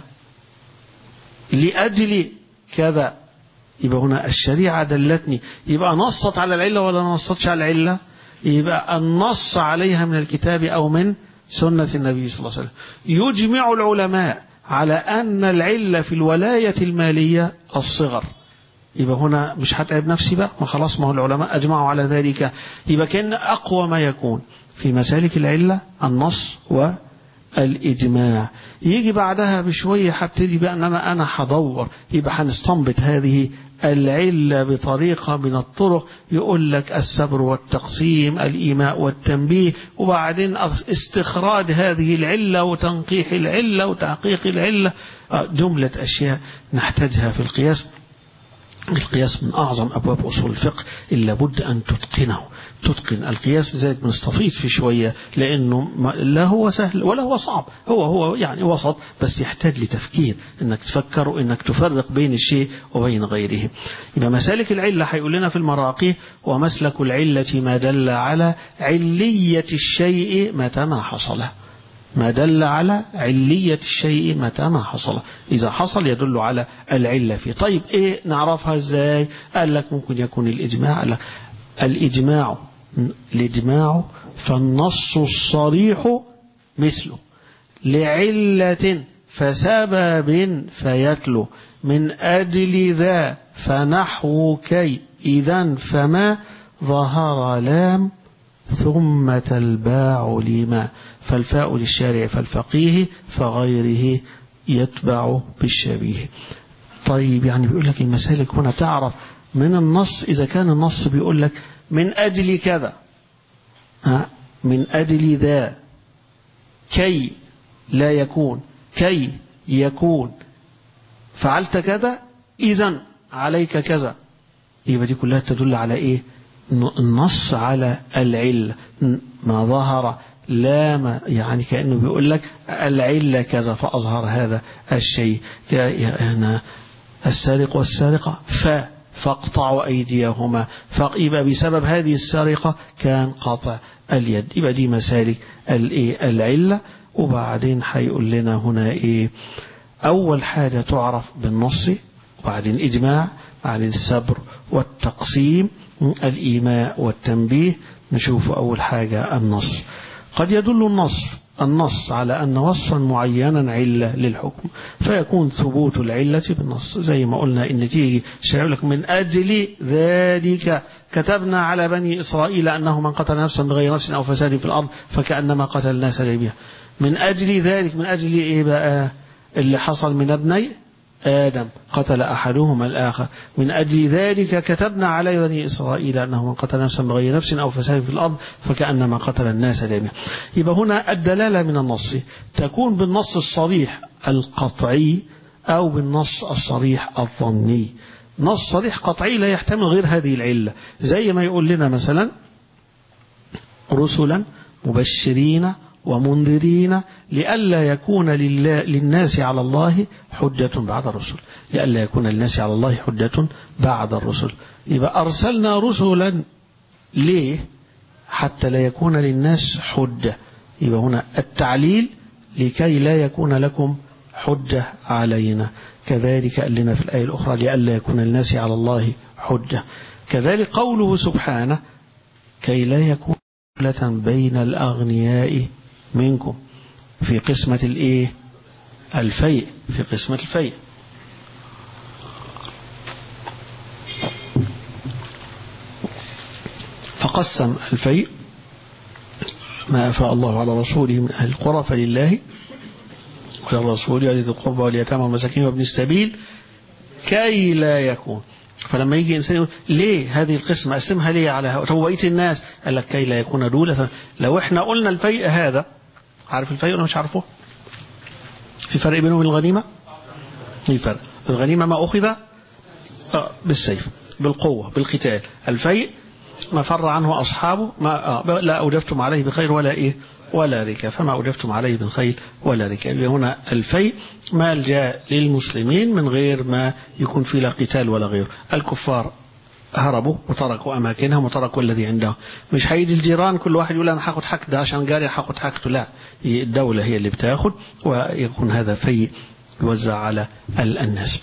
لأجل كذا يبقى هنا الشريعة دلتني يبقى نصت على العلة ولا نصتش على العلة يبقى النص عليها من الكتاب أو من سنة النبي صلى الله عليه وسلم يجمع العلماء على أن العلة في الولاية المالية الصغر يبقى هنا مش هتعب نفسي بقى ما خلاص ما هو العلماء أجمعوا على ذلك يبقى كان أقوى ما يكون في مسالك العلة النص والإجماع يجي بعدها بشوية هبتدي بقى أن أنا أنا هدور يبقى هنستنبط هذه العلة بطريقة من الطرق يقول لك السبر والتقسيم الإيماء والتنبيه وبعدين استخراج هذه العلة وتنقيح العلة وتحقيق العلة جملة أشياء نحتاجها في القياس القياس من أعظم أبواب أصول الفقه إلا بد أن تتقنه تتقن القياس لذلك بنستفيض في شوية لأنه لا هو سهل ولا هو صعب هو هو يعني وسط بس يحتاج لتفكير انك تفكر وانك تفرق بين الشيء وبين غيره يبقى مسالك العلة هيقول لنا في المراقي ومسلك العلة ما دل على علية الشيء متى ما حصل ما دل على علية الشيء متى ما حصل إذا حصل يدل على العلة فيه طيب إيه نعرفها إزاي قال لك ممكن يكون الإجماع قال لك الإجماع الإجماع فالنص الصريح مثله لعلة فسبب فيتلو من أجل ذا فنحو كي إذا فما ظهر لام ثم تلباع لما فالفاء للشارع فالفقيه فغيره يتبع بالشبيه طيب يعني بيقول لك المسالك هنا تعرف من النص إذا كان النص بيقول لك من أجل كذا ها من أجل ذا كي لا يكون كي يكون فعلت كذا إذا عليك كذا يبقى دي كلها تدل على إيه النص على العلة ما ظهر لا ما يعني كأنه بيقول لك العلة كذا فأظهر هذا الشيء هنا السارق والسارقة ف فاقطعوا أيديهما فيبقى بسبب هذه السرقة كان قطع اليد يبقى دي مسالك العلة وبعدين هيقول لنا هنا إيه أول حاجة تعرف بالنص وبعدين إجماع بعدين الصبر والتقسيم الإيماء والتنبيه نشوف أول حاجة النص قد يدل النص النص على أن وصفا معينا علة للحكم فيكون ثبوت العلة بالنص زي ما قلنا إن تيجي لك من أجل ذلك كتبنا على بني إسرائيل أنه من قتل نفسا بغير نفس أو فساد في الأرض فكأنما قتل الناس جميعا من أجل ذلك من أجل إيه بقى اللي حصل من ابني آدم قتل أحدهما الآخر من أجل ذلك كتبنا على بني إسرائيل أنه من قتل نفسا بغير نفس أو فساد في الأرض فكأنما قتل الناس جميعا يبقى هنا الدلالة من النص تكون بالنص الصريح القطعي أو بالنص الصريح الظني نص صريح قطعي لا يحتمل غير هذه العلة زي ما يقول لنا مثلا رسلا مبشرين ومنذرين لئلا يكون للناس على الله حجة بعد الرسل لئلا يكون للناس على الله حجة بعد الرسل يبقى أرسلنا رسلا ليه حتى لا يكون للناس حجة يبقى هنا التعليل لكي لا يكون لكم حجة علينا كذلك قال لنا في الآية الأخرى لئلا يكون للناس على الله حجة كذلك قوله سبحانه كي لا يكون بين الأغنياء منكم في قسمة الايه الفيء في قسمة الفيء فقسم الفيء ما أفاء الله على رسوله من أهل القرى فلله وللرسول ولذي القربى واليتامى والمساكين وابن السبيل كي لا يكون فلما يجي إنسان يقول ليه هذه القسمة أقسمها ليه على هؤلاء بقية الناس قال لك كي لا يكون دولة لو احنا قلنا الفيء هذا عارف الفيء ولا مش عارفه في فرق بينه وبين الغنيمة في فرق الغنيمة ما أخذ بالسيف بالقوة بالقتال الفيء ما فر عنه أصحابه ما آه لا أوجفتم عليه بخير ولا إيه ولا ركاب فما أوجفتم عليه بالخيل ولا ركاب هنا الفيء مال جاء للمسلمين من غير ما يكون فيه لا قتال ولا غيره الكفار هربوا وتركوا أماكنهم وتركوا الذي عندهم مش هيجي الجيران كل واحد يقول أنا هاخد حق ده عشان جاري هاخد حاجته لا الدولة هي اللي بتاخد ويكون هذا في يوزع على الناس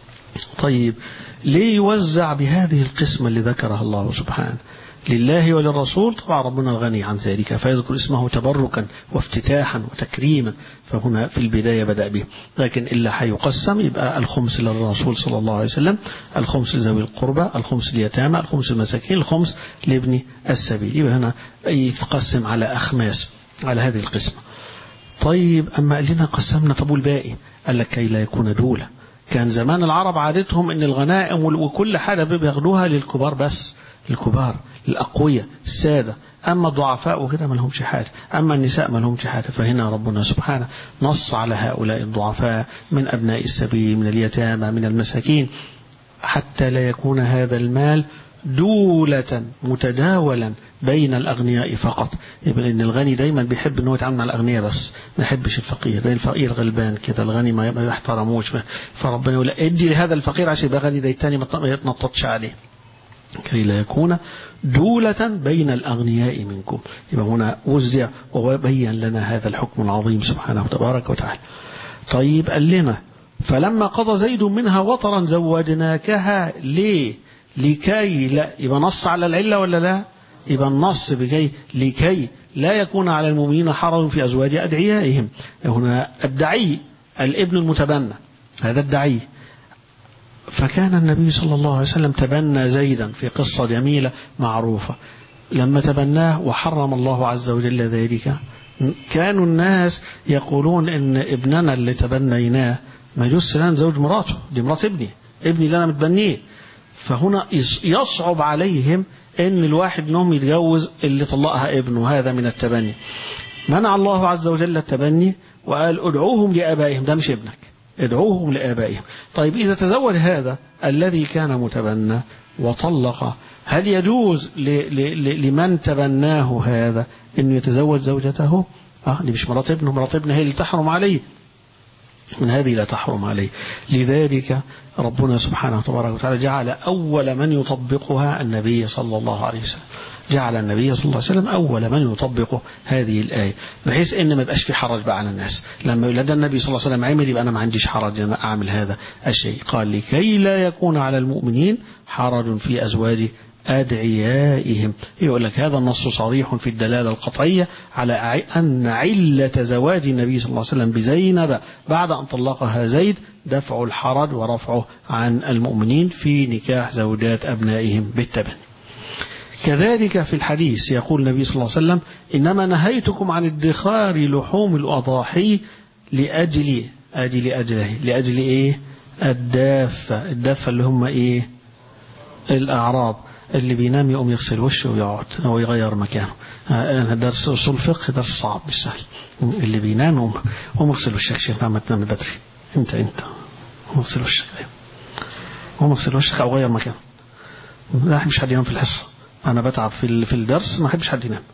طيب ليه يوزع بهذه القسمة اللي ذكرها الله سبحانه لله وللرسول طبعا ربنا الغني عن ذلك فيذكر اسمه تبركا وافتتاحا وتكريما فهنا في البداية بدأ به لكن إلا حيقسم يبقى الخمس للرسول صلى الله عليه وسلم الخمس لذوي القربى الخمس لليتامى الخمس للمساكين الخمس لابن السبيل يبقى هنا يتقسم على أخماس على هذه القسمة طيب أما قال لنا قسمنا طب والباقي قال لك كي لا يكون دولة كان زمان العرب عادتهم ان الغنائم وكل حاجة بياخدوها للكبار بس الكبار الأقوياء السادة أما الضعفاء وكده ما لهمش حاجة أما النساء ما لهمش حاجة فهنا ربنا سبحانه نص على هؤلاء الضعفاء من أبناء السبيل من اليتامى من المساكين حتى لا يكون هذا المال دولة متداولا بين الأغنياء فقط يبقى إن الغني دايما بيحب إنه يتعامل مع الأغنياء بس ما يحبش الفقير لأن الفقير غلبان كده الغني ما يحترموش فربنا يقول ادي لهذا الفقير عشان يبقى غني ده التاني ما يتنططش عليه كي لا يكون دولة بين الأغنياء منكم يبقى هنا وزع وبين لنا هذا الحكم العظيم سبحانه وتبارك وتعالى طيب قال لنا فلما قضى زيد منها وطرا زوجناكها ليه لكي لا يبقى نص على العلة ولا لا يبقى النص بكي لكي لا يكون على المؤمنين حرج في أزواج أدعيائهم هنا الدعي الابن المتبنى هذا الدعي فكان النبي صلى الله عليه وسلم تبنى زيدا في قصة جميلة معروفة لما تبناه وحرم الله عز وجل ذلك كانوا الناس يقولون ان ابننا اللي تبنيناه ما يجوز سلام زوج مراته دي مرات ابني ابني اللي انا متبنيه فهنا يصعب عليهم ان الواحد منهم يتجوز اللي طلقها ابنه هذا من التبني منع الله عز وجل التبني وقال ادعوهم لابائهم ده مش ابنك ادعوهم لآبائهم طيب إذا تزوج هذا الذي كان متبنى وطلق هل يجوز لمن تبناه هذا أنه يتزوج زوجته آه دي مش مرات ابنه مرات ابنه هي اللي تحرم عليه من هذه لا تحرم عليه لذلك ربنا سبحانه وتبارك وتعالى جعل أول من يطبقها النبي صلى الله عليه وسلم جعل النبي صلى الله عليه وسلم أول من يطبق هذه الآية بحيث إن ما يبقاش في حرج بقى على الناس لما لدى النبي صلى الله عليه وسلم عمل يبقى أنا ما عنديش حرج أن أعمل هذا الشيء قال لكي لا يكون على المؤمنين حرج في أزواج أدعيائهم يقول لك هذا النص صريح في الدلالة القطعية على أن علة زواج النبي صلى الله عليه وسلم بزينب بعد أن طلقها زيد دفع الحرج ورفعه عن المؤمنين في نكاح زوجات أبنائهم بالتبني كذلك في الحديث يقول النبي صلى الله عليه وسلم إنما نهيتكم عن ادخار لحوم الأضاحي لأجل أجل أجله لأجل إيه الدافة الدافة اللي هم إيه الأعراب اللي بينام يقوم يغسل وشه ويقعد أو يغير مكانه أنا درس أصول فقه درس صعب مش سهل اللي بينام يقوم قوم اغسل وشك شيخ ما تنام بدري أنت أنت قوم اغسل وشك قوم اغسل وشك أو غير مكانه لا أحبش حد ينام في الحصة أنا بتعب في في الدرس ما أحبش حد ينام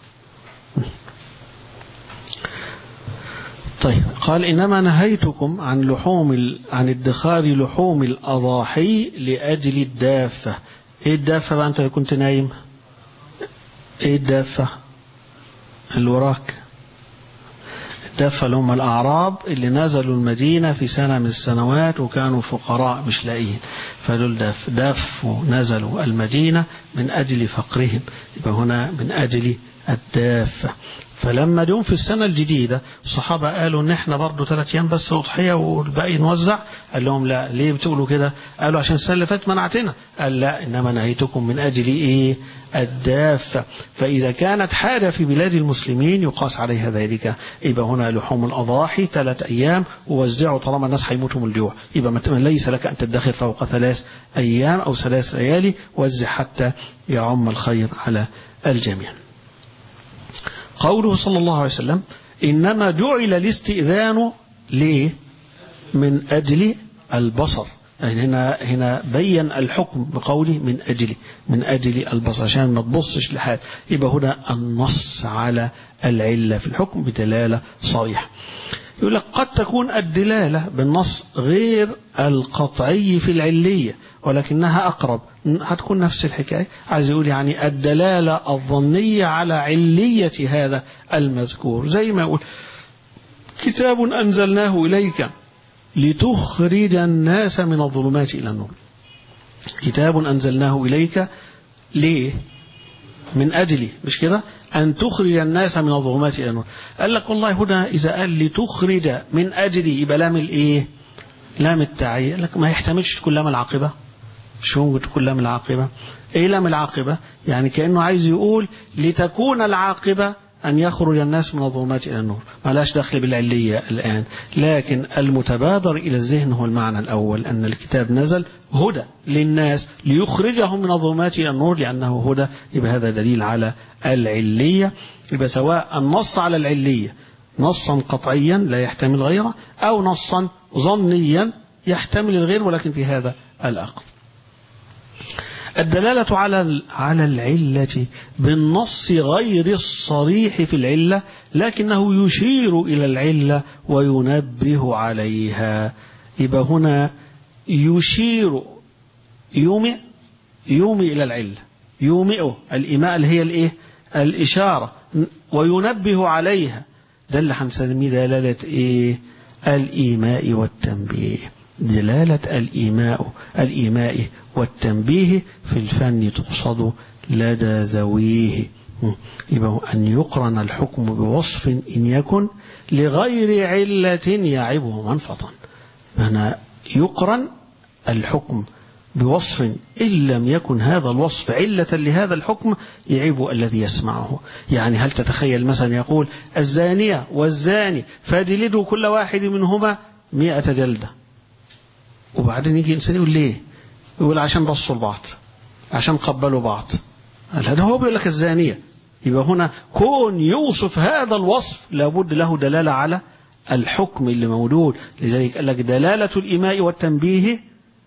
طيب قال إنما نهيتكم عن لحوم عن ادخار لحوم الأضاحي لأجل الدافة إيه الدافة بقى أنت اللي كنت نايم إيه الدافة اللي وراك الدافة اللي هم الأعراب اللي نزلوا المدينة في سنة من السنوات وكانوا فقراء مش لاقيين فدول دف دفوا نزلوا المدينة من أجل فقرهم يبقى هنا من أجل الدافة فلما جم في السنة الجديدة الصحابة قالوا ان احنا برضه ثلاث ايام بس اضحية والباقي نوزع قال لهم لا ليه بتقولوا كده قالوا عشان السنة اللي فاتت منعتنا قال لا انما نهيتكم من اجل ايه الدافة فاذا كانت حاجة في بلاد المسلمين يقاس عليها ذلك يبقى هنا لحوم الاضاحي ثلاث ايام ووزعوا طالما الناس هيموتوا من الجوع يبقى ما ليس لك ان تدخر فوق ثلاث ايام او ثلاث ليالي وزع حتى يعم الخير على الجميع قوله صلى الله عليه وسلم إنما جعل الاستئذان ليه من أجل البصر يعني هنا هنا بين الحكم بقوله من أجل من أجل البصر عشان ما تبصش لحال يبقى هنا النص على العلة في الحكم بدلالة صريحة يقول لك قد تكون الدلالة بالنص غير القطعي في العلية ولكنها أقرب هتكون نفس الحكاية عايز يقول يعني الدلالة الظنية على علية هذا المذكور زي ما يقول كتاب أنزلناه إليك لتخرج الناس من الظلمات إلى النور كتاب أنزلناه إليك ليه من أجل مش كده أن تخرج الناس من الظلمات إلى النور قال لك والله هنا إذا قال لتخرج من أجل يبقى لام الإيه لام التعيين قال لك ما يحتملش تكون لام العاقبة مش ممكن تكون لام العاقبة إيه لام العاقبة يعني كأنه عايز يقول لتكون العاقبة أن يخرج الناس من الظلمات إلى النور ما لاش دخل بالعلية الآن لكن المتبادر إلى الذهن هو المعنى الأول أن الكتاب نزل هدى للناس ليخرجهم من الظلمات إلى النور لأنه هدى يبقى هذا دليل على العلية يبقى سواء النص على العلية نصا قطعيا لا يحتمل غيره أو نصا ظنيا يحتمل الغير ولكن في هذا الأقل الدلالة على على العلة بالنص غير الصريح في العلة لكنه يشير إلى العلة وينبه عليها يبقى هنا يشير يومئ يومئ إلى العلة يومئه الإيماء اللي هي الإيه الإشارة وينبه عليها ده اللي هنسميه دلالة إيه الإيماء والتنبيه دلالة الإيماء الإيماء والتنبيه في الفن تقصد لدى ذويه يبقى أن يقرن الحكم بوصف إن يكن لغير علة يعبه منفطا هنا يقرن الحكم بوصف إن لم يكن هذا الوصف علة لهذا الحكم يعيب الذي يسمعه يعني هل تتخيل مثلا يقول الزانية والزاني فجلدوا كل واحد منهما مئة جلدة وبعدين يجي إنسان يقول ليه يقول عشان بصوا لبعض عشان قبلوا بعض هذا هو بيقول لك الزانية يبقى هنا كون يوصف هذا الوصف لابد له دلالة على الحكم اللي موجود لذلك قال لك دلالة الإيماء والتنبيه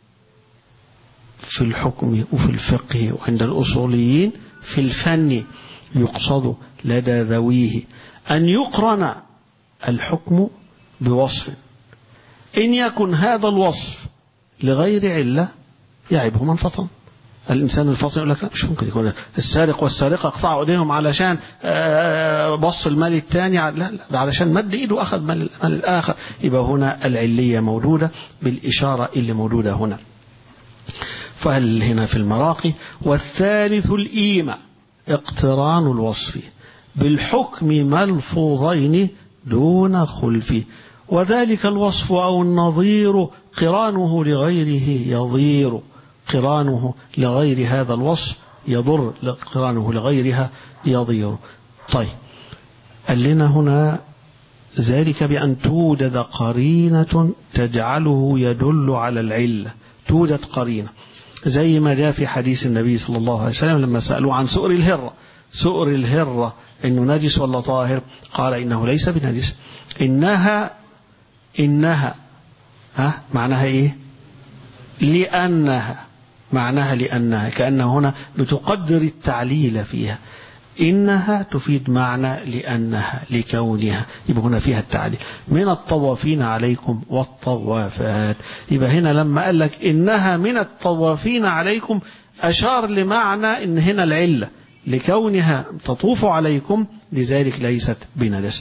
في الحكم وفي الفقه وعند الأصوليين في الفن يقصد لدى ذويه أن يقرن الحكم بوصف إن يكن هذا الوصف لغير علة يعيبه منفطا الإنسان الفاطن يقول لك لا مش ممكن يكون السارق والسارقة اقطعوا ايديهم علشان بص المال الثاني لا لا ده علشان مد ايده واخذ مال المال الآخر يبقى هنا العلية موجودة بالإشارة اللي موجودة هنا فهل هنا في المراقي والثالث الإيمة اقتران الوصف بالحكم ملفوظين دون خلف وذلك الوصف أو النظير قرانه لغيره يضير قرانه لغير هذا الوصف يضر قرانه لغيرها يضير طيب قال لنا هنا ذلك بأن توجد قرينة تجعله يدل على العلة توجد قرينة زي ما جاء في حديث النبي صلى الله عليه وسلم لما سألوا عن سؤر الهرة سؤر الهرة إنه نجس ولا طاهر قال إنه ليس بنجس إنها إنها ها معناها إيه لأنها معناها لأنها كأن هنا بتقدر التعليل فيها إنها تفيد معنى لأنها لكونها يبقى هنا فيها التعليل من الطوافين عليكم والطوافات يبقى هنا لما قال لك إنها من الطوافين عليكم أشار لمعنى إن هنا العلة لكونها تطوف عليكم لذلك ليست بنجس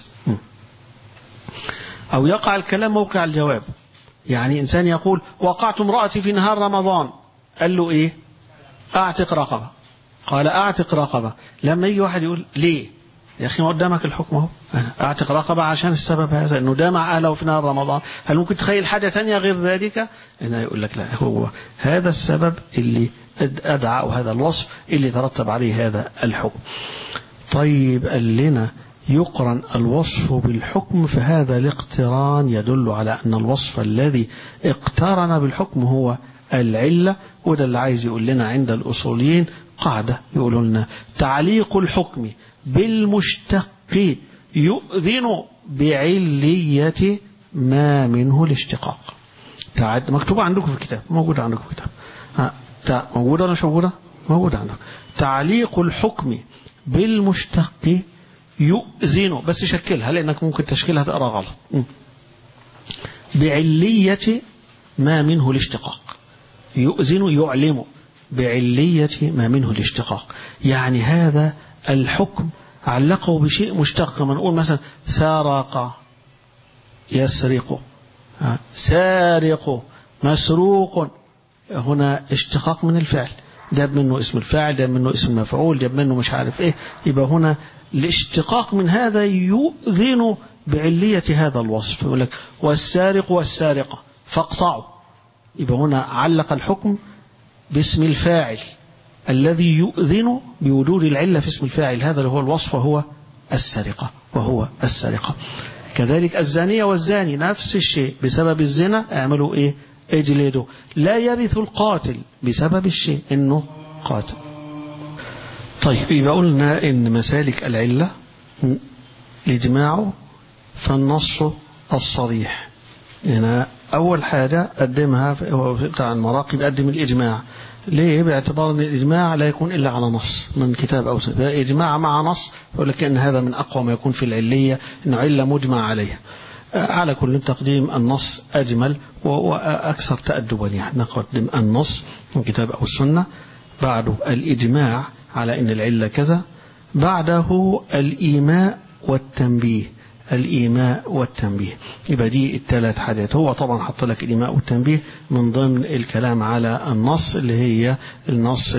أو يقع الكلام موقع الجواب يعني إنسان يقول وقعت امرأتي في نهار رمضان قال له إيه أعتق رقبة قال أعتق رقبة لما يجي واحد يقول ليه يا أخي ما قدامك الحكم اهو أعتق رقبة عشان السبب هذا أنه ده مع أهله في نهار رمضان هل ممكن تخيل حاجة تانية غير ذلك هنا يقول لك لا هو هذا السبب اللي أدعى وهذا الوصف اللي ترتب عليه هذا الحكم طيب قال لنا يقرن الوصف بالحكم فهذا الاقتران يدل على أن الوصف الذي اقترن بالحكم هو العلة وده اللي عايز يقول لنا عند الأصوليين قاعدة يقولوا لنا تعليق الحكم بالمشتق يؤذن بعلية ما منه الاشتقاق مكتوبة عندكم في الكتاب موجودة عندكم في الكتاب موجودة ولا مش موجودة موجودة عندكم تعليق الحكم بالمشتق يؤذن بس شكلها لأنك ممكن تشكيلها تقرأ غلط بعلية ما منه الاشتقاق يؤذن يعلم بعلية ما منه الاشتقاق يعني هذا الحكم علقه بشيء مشتق ما نقول مثلا سرق يسرق سارق مسروق هنا اشتقاق من الفعل جاب منه اسم الفاعل جاب منه اسم المفعول جاب منه مش عارف ايه يبقى هنا الاشتقاق من هذا يؤذن بعلية هذا الوصف يقول لك والسارق والسارقة فاقطعوا يبقى هنا علق الحكم باسم الفاعل الذي يؤذن بوجود العلة في اسم الفاعل هذا اللي هو الوصف وهو السرقة وهو السرقة كذلك الزانية والزاني نفس الشيء بسبب الزنا اعملوا ايه اجلدوا لا يرث القاتل بسبب الشيء انه قاتل طيب يبقى قلنا ان مسالك العلة الاجماع فالنص الصريح هنا أول حاجة قدمها بتاع المراقب قدم الإجماع ليه باعتبار أن الإجماع لا يكون إلا على نص من كتاب أو سنة إجماع مع نص يقول لك أن هذا من أقوى ما يكون في العلية أنه علة مجمع عليها على كل تقديم النص أجمل وأكثر تأدبا يعني نقدم النص من كتاب أو السنة بعده الإجماع على أن العلة كذا بعده الإيماء والتنبيه الإيماء والتنبيه يبقى دي الثلاث حاجات هو طبعا حط لك الإيماء والتنبيه من ضمن الكلام على النص اللي هي النص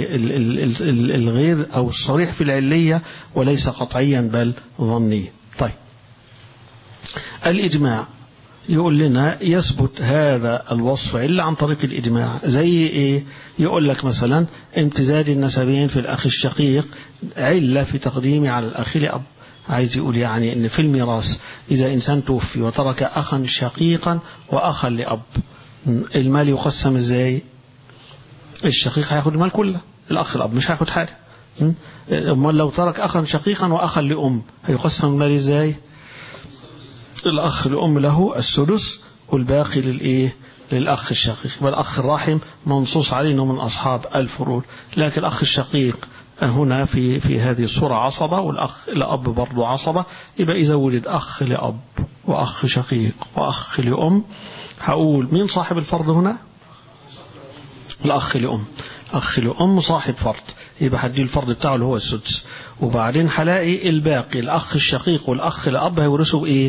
الغير أو الصريح في العلية وليس قطعيا بل ظني طيب الإجماع يقول لنا يثبت هذا الوصف إلا عن طريق الإجماع زي إيه يقول لك مثلا امتزاج النسبين في الأخ الشقيق علة في تقديمه على الأخ لأب عايز يقول يعني ان في الميراث اذا انسان توفي وترك اخا شقيقا واخا لاب المال يقسم ازاي الشقيق هياخد المال كله الاخ الاب مش هياخد حاجه امال لو ترك اخا شقيقا واخا لام هيقسم المال ازاي الاخ الام له السدس والباقي للايه للاخ الشقيق والاخ الراحم منصوص عليه انه من اصحاب الفروض لكن الاخ الشقيق هنا في في هذه الصورة عصبة والأخ لأب برضه عصبة يبقى إذا وجد أخ لأب وأخ شقيق وأخ لأم هقول مين صاحب الفرض هنا الأخ لأم أخ لأم صاحب فرض يبقى هدي الفرض بتاعه اللي هو السدس وبعدين هلاقي الباقي الأخ الشقيق والأخ لأب هيورثوا إيه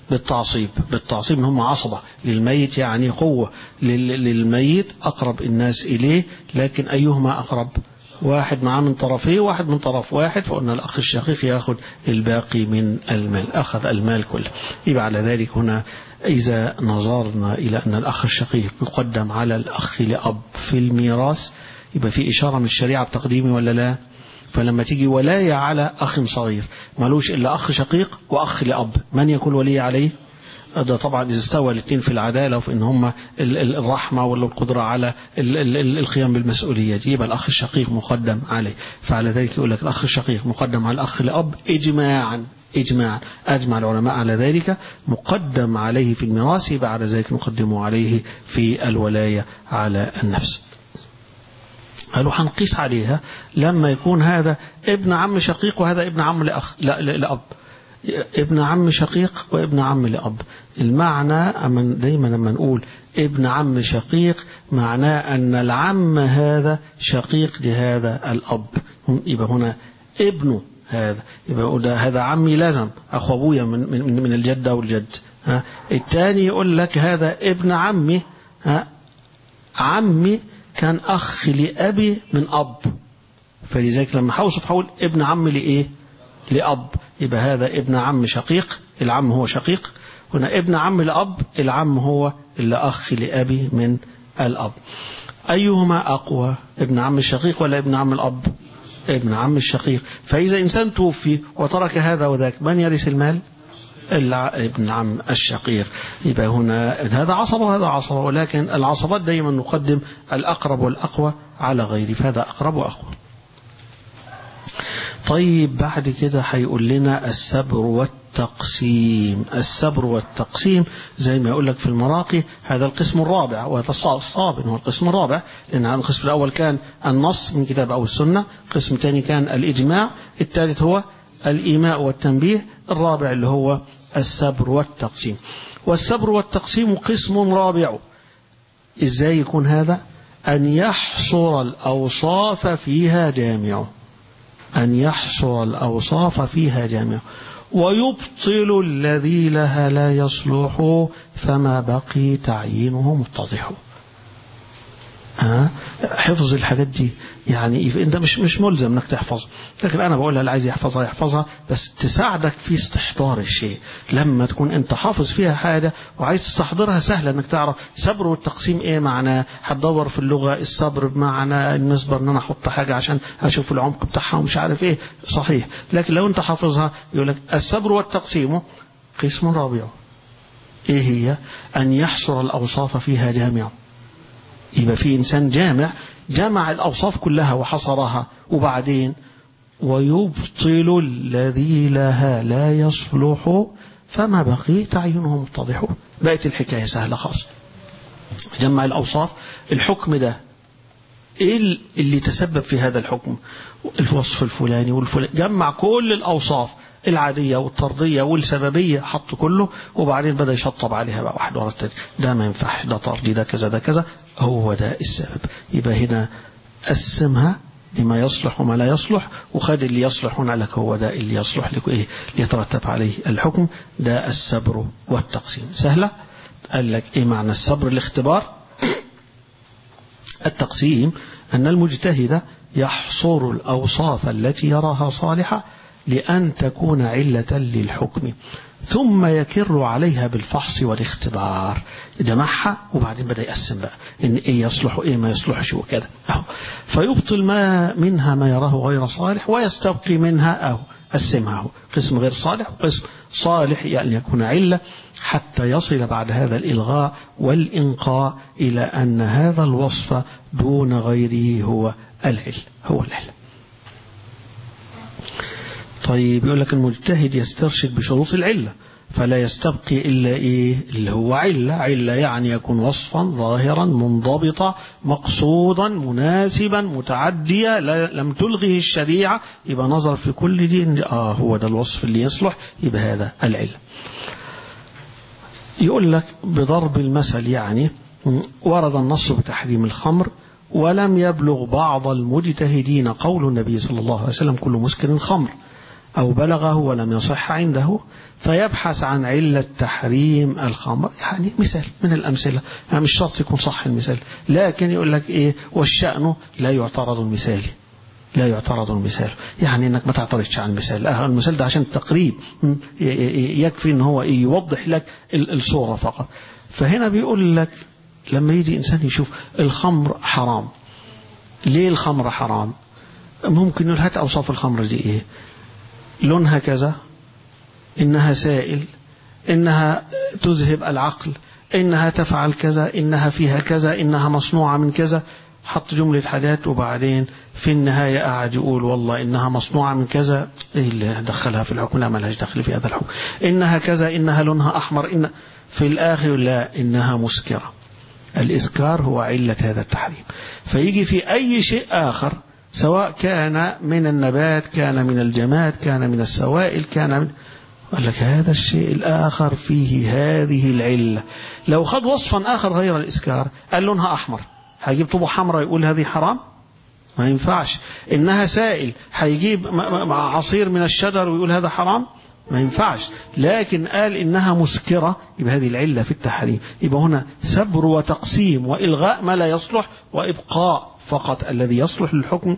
بالتعصيب بالتعصيب ان هم عصبة للميت يعني قوة للميت أقرب الناس إليه لكن أيهما أقرب واحد معاه من طرفيه واحد من طرف واحد فقلنا الأخ الشقيق يأخذ الباقي من المال أخذ المال كله يبقى على ذلك هنا إذا نظرنا إلى أن الأخ الشقيق يقدم على الأخ لأب في الميراث يبقى في إشارة من الشريعة بتقديمه ولا لا فلما تيجي ولاية على أخ صغير ملوش إلا أخ شقيق وأخ لأب من يكون ولي عليه ده طبعا إذا استوى الاثنين في العدالة وفي إن هم الرحمة ولا القدرة على القيام بالمسؤولية دي يبقى الأخ الشقيق مقدم عليه فعلى ذلك يقول لك الأخ الشقيق مقدم على الأخ لأب إجماعا إجماعا أجمع العلماء على ذلك مقدم عليه في الميراث بعد ذلك نقدم عليه في الولاية على النفس قالوا هنقيس عليها لما يكون هذا ابن عم شقيق وهذا ابن عم لأخ لا لأب ابن عم شقيق وابن عم لأب المعنى دايما لما نقول ابن عم شقيق معناه أن العم هذا شقيق لهذا الأب يبقى هنا ابنه هذا يبقى ده هذا عمي لازم أخو أبويا من, من, من الجدة والجد ها الثاني يقول لك هذا ابن عمي ها عمي كان أخ لأبي من أب فلذلك لما حوصف حول ابن عم لإيه لأب يبقى هذا ابن عم شقيق العم هو شقيق هنا ابن عم لأب العم هو اللي أخ لأبي من الأب أيهما أقوى ابن عم الشقيق ولا ابن عم الأب ابن عم الشقيق فإذا إنسان توفي وترك هذا وذاك من يرث المال ابن عم الشقيق يبقى هنا هذا عصبة وهذا عصبة ولكن العصبات دائما نقدم الأقرب والأقوى على غيره فهذا أقرب وأقوى طيب بعد كده هيقول لنا السبر والتقسيم السبر والتقسيم زي ما يقول لك في المراقي هذا القسم الرابع وهذا الصاب هو القسم الرابع لأن القسم الأول كان النص من كتاب أو السنة القسم الثاني كان الإجماع الثالث هو الإيماء والتنبيه الرابع اللي هو السبر والتقسيم والسبر والتقسيم قسم رابع إزاي يكون هذا أن يحصر الأوصاف فيها جامع أن يحصر الأوصاف فيها جامع ويبطل الذي لها لا يصلح فما بقي تعيينه متضح ها حفظ الحاجات دي يعني انت مش مش ملزم انك تحفظ لكن انا بقولها اللي عايز يحفظها يحفظها بس تساعدك في استحضار الشيء لما تكون انت حافظ فيها حاجه وعايز تستحضرها سهله انك تعرف صبر والتقسيم ايه معناه هتدور في اللغه الصبر بمعنى النسبه ان انا احط حاجه عشان اشوف العمق بتاعها ومش عارف ايه صحيح لكن لو انت حافظها يقول لك الصبر والتقسيم قسم رابع ايه هي ان يحصر الاوصاف فيها جامع يبقى في إنسان جامع جمع الأوصاف كلها وحصرها وبعدين ويبطل الذي لها لا يصلح فما بقي تعينه متضح بقت الحكاية سهلة خاصة جمع الأوصاف الحكم ده ايه اللي تسبب في هذا الحكم الوصف الفلاني والفلاني جمع كل الأوصاف العادية والطردية والسببية حط كله وبعدين بدأ يشطب عليها بقى واحد ورا التاني ده ما ينفعش ده طردي ده كذا ده كذا هو ده السبب يبقى هنا قسمها لما يصلح وما لا يصلح وخد اللي يصلح هنا لك هو ده اللي يصلح لك ايه ليترتب عليه الحكم ده الصبر والتقسيم سهلة قال لك ايه معنى الصبر الاختبار التقسيم أن المجتهد يحصر الأوصاف التي يراها صالحة لأن تكون علة للحكم ثم يكر عليها بالفحص والاختبار جمعها وبعدين بدأ يقسم بقى إن إيه يصلح وإيه ما يصلحش وكذا أهو فيبطل ما منها ما يراه غير صالح ويستبقي منها أهو قسمها أهو قسم غير صالح وقسم صالح يعني يكون علة حتى يصل بعد هذا الإلغاء والإنقاء إلى أن هذا الوصف دون غيره هو العل هو العلم طيب يقول لك المجتهد يسترشد بشروط العلة فلا يستبقي إلا إيه اللي هو علة علة يعني يكون وصفا ظاهرا منضبطا مقصودا مناسبا متعديا لم تلغه الشريعة يبقى نظر في كل دين آه هو ده الوصف اللي يصلح يبقى هذا العلة يقول لك بضرب المثل يعني ورد النص بتحريم الخمر ولم يبلغ بعض المجتهدين قول النبي صلى الله عليه وسلم كل مسكر خمر أو بلغه ولم يصح عنده فيبحث عن علة تحريم الخمر يعني مثال من الأمثلة يعني مش شرط يكون صح المثال لكن يقول لك إيه والشأن لا يعترض المثال لا يعترض المثال يعني انك ما تعترضش على المثال اه المثال ده عشان التقريب يكفي ان هو يوضح لك الصورة فقط فهنا بيقول لك لما يجي انسان يشوف الخمر حرام ليه الخمر حرام ممكن نقول هات اوصاف الخمر دي ايه لونها كذا انها سائل انها تذهب العقل انها تفعل كذا انها فيها كذا انها مصنوعة من كذا حط جملة حاجات وبعدين في النهاية قاعد يقول والله إنها مصنوعة من كذا إيه اللي دخلها في الحكم لا ملهاش دخل في هذا الحكم إنها كذا إنها لونها أحمر إن في الآخر لا إنها مسكرة الإسكار هو علة هذا التحريم فيجي في أي شيء آخر سواء كان من النبات كان من الجماد كان من السوائل كان من قال لك هذا الشيء الآخر فيه هذه العلة لو خد وصفا آخر غير الإسكار قال لونها أحمر هيجيب طوبة حمراء يقول هذه حرام ما ينفعش إنها سائل هيجيب مع عصير من الشجر ويقول هذا حرام ما ينفعش لكن قال إنها مسكرة يبقى هذه العلة في التحريم يبقى هنا سبر وتقسيم وإلغاء ما لا يصلح وإبقاء فقط الذي يصلح للحكم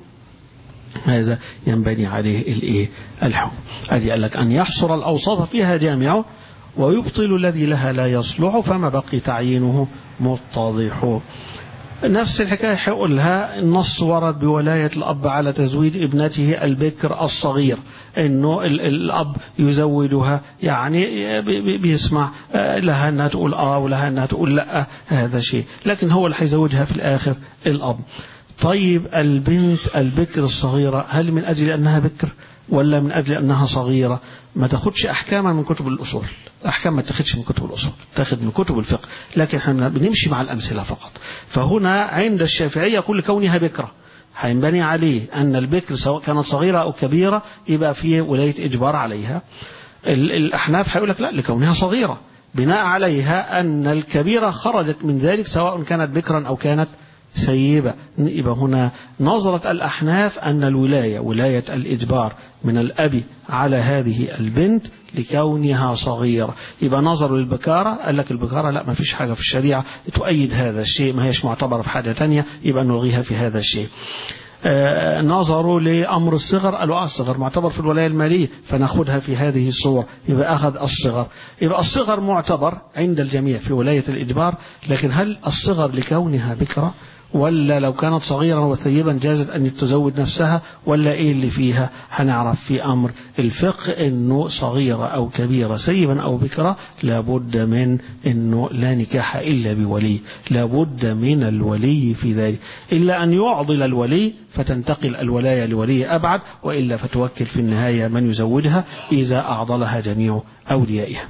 هذا ينبني عليه الايه الحكم ادي قال لك ان يحصر الاوصاف فيها جامعه ويبطل الذي لها لا يصلح فما بقي تعيينه متضح نفس الحكاية هيقولها النص ورد بولاية الأب على تزويج ابنته البكر الصغير إنه الأب يزودها يعني بيسمع لها أنها تقول آه ولها أنها تقول لا هذا شيء لكن هو اللي هيزوجها في الآخر الأب طيب البنت البكر الصغيرة هل من أجل أنها بكر ولا من أجل أنها صغيرة ما تاخدش أحكاما من كتب الأصول أحكام ما تاخدش من كتب الأصول تاخد من كتب الفقه لكن احنا بنمشي مع الأمثلة فقط فهنا عند الشافعية كل كونها بكرة هينبني عليه أن البكر سواء كانت صغيرة أو كبيرة يبقى فيه ولاية إجبار عليها الأحناف هيقول لك لا لكونها صغيرة بناء عليها أن الكبيرة خرجت من ذلك سواء كانت بكرا أو كانت سيبة يبقى هنا نظرة الأحناف أن الولاية ولاية الإجبار من الأب على هذه البنت لكونها صغيرة يبقى نظروا للبكارة قال لك البكارة لا ما فيش حاجة في الشريعة تؤيد هذا الشيء ما هيش معتبرة في حاجة تانية يبقى نلغيها في هذا الشيء آه نظروا لأمر الصغر قالوا آه الصغر معتبر في الولاية المالية فناخدها في هذه الصور يبقى أخذ الصغر يبقى الصغر معتبر عند الجميع في ولاية الإجبار لكن هل الصغر لكونها بكرة ولا لو كانت صغيرة وثيبا جازت أن تزوج نفسها ولا إيه اللي فيها هنعرف في أمر الفقه أنه صغيرة أو كبيرة سيبا أو بكرة لابد من أنه لا نكاح إلا بولي لابد من الولي في ذلك إلا أن يعضل الولي فتنتقل الولاية لولي أبعد وإلا فتوكل في النهاية من يزوجها إذا أعضلها جميع أوليائها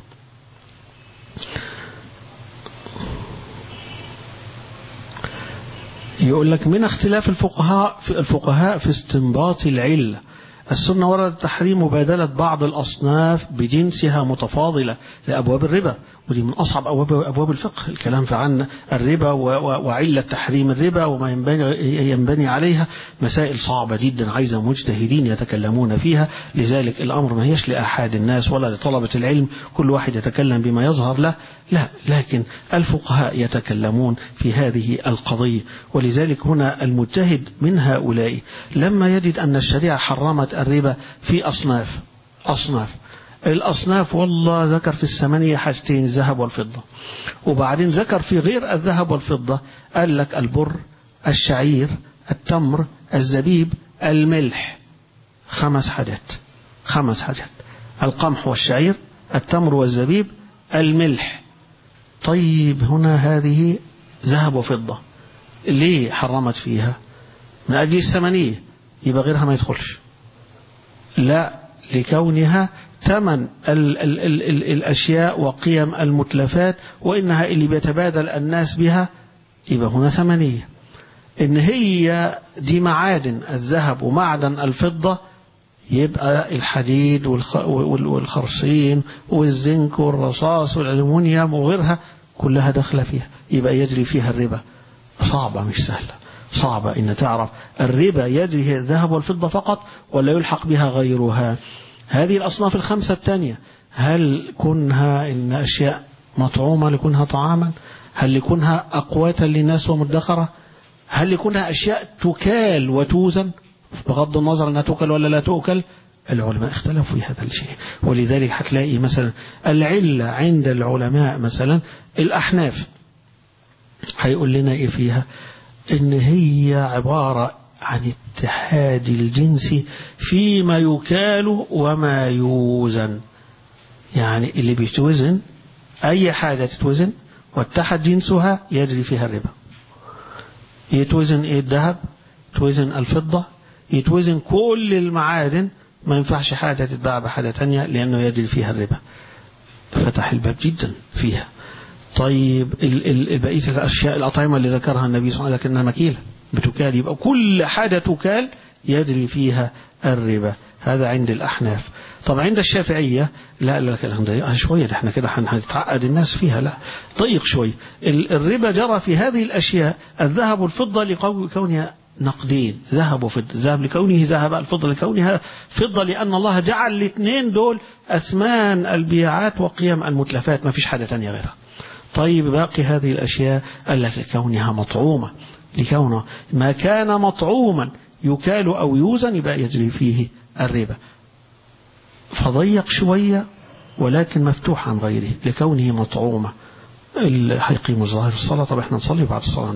يقول لك من اختلاف الفقهاء في الفقهاء في استنباط العلة السنة ورد تحريم مبادلة بعض الأصناف بجنسها متفاضلة لأبواب الربا ودي من أصعب أبواب, أبواب الفقه الكلام في عن الربا وعلة تحريم الربا وما ينبني, ينبني عليها مسائل صعبة جدا عايزة مجتهدين يتكلمون فيها لذلك الأمر ما هيش لأحد الناس ولا لطلبة العلم كل واحد يتكلم بما يظهر له لا لكن الفقهاء يتكلمون في هذه القضية ولذلك هنا المجتهد من هؤلاء لما يجد أن الشريعة حرمت الربا في أصناف أصناف الأصناف والله ذكر في الثمانية حاجتين الذهب والفضة وبعدين ذكر في غير الذهب والفضة قال لك البر الشعير التمر الزبيب الملح خمس حاجات خمس حاجات القمح والشعير التمر والزبيب الملح طيب هنا هذه ذهب وفضة ليه حرمت فيها من أجل الثمنية يبقى غيرها ما يدخلش لا لكونها ثمن ال ال ال ال الأشياء وقيم المتلفات وإنها اللي بيتبادل الناس بها يبقى هنا ثمنية إن هي دي معادن الذهب ومعدن الفضة يبقى الحديد والخرصين والزنك والرصاص والألمنيوم وغيرها كلها داخله فيها يبقى يجري فيها الربا صعبة مش سهلة صعبة إن تعرف الربا يجري الذهب والفضة فقط ولا يلحق بها غيرها هذه الأصناف الخمسة الثانية هل كونها إن أشياء مطعومة لكونها طعاما هل لكونها أقواتا للناس ومدخرة هل لكونها أشياء تكال وتوزن بغض النظر أنها تؤكل ولا لا تؤكل العلماء اختلفوا في هذا الشيء ولذلك هتلاقي مثلا العلة عند العلماء مثلا الأحناف هيقول لنا إيه فيها إن هي عبارة عن اتحاد الجنس فيما يكال وما يوزن يعني اللي بيتوزن أي حاجة تتوزن واتحد جنسها يجري فيها الربا يتوزن إيه الذهب يتوزن الفضة يتوزن كل المعادن ما ينفعش حاجة تتباع بحاجة تانية لأنه يجري فيها الربا فتح الباب جدا فيها طيب بقية الأشياء الأطعمة اللي ذكرها النبي صلى الله عليه وسلم لكنها مكيلة بتكال يبقى كل حاجة تكال يجري فيها الربا هذا عند الأحناف طب عند الشافعية لا لا الكلام ده شوية ده احنا كده هنتعقد الناس فيها لا ضيق شوية الربا جرى في هذه الأشياء الذهب والفضة لكونها نقدين ذهب وفضة ذهب لكونه ذهب الفضة لكونها فضة لأن الله جعل الاثنين دول أثمان البيعات وقيم المتلفات ما فيش حاجة تانية غيرها طيب باقي هذه الأشياء التي كونها مطعومة لكونه ما كان مطعوما يكال أو يوزن يبقى يجري فيه الربا فضيق شوية ولكن مفتوح عن غيره لكونه مطعومة هيقيم الظاهر الصلاة طب احنا نصلي بعد الصلاة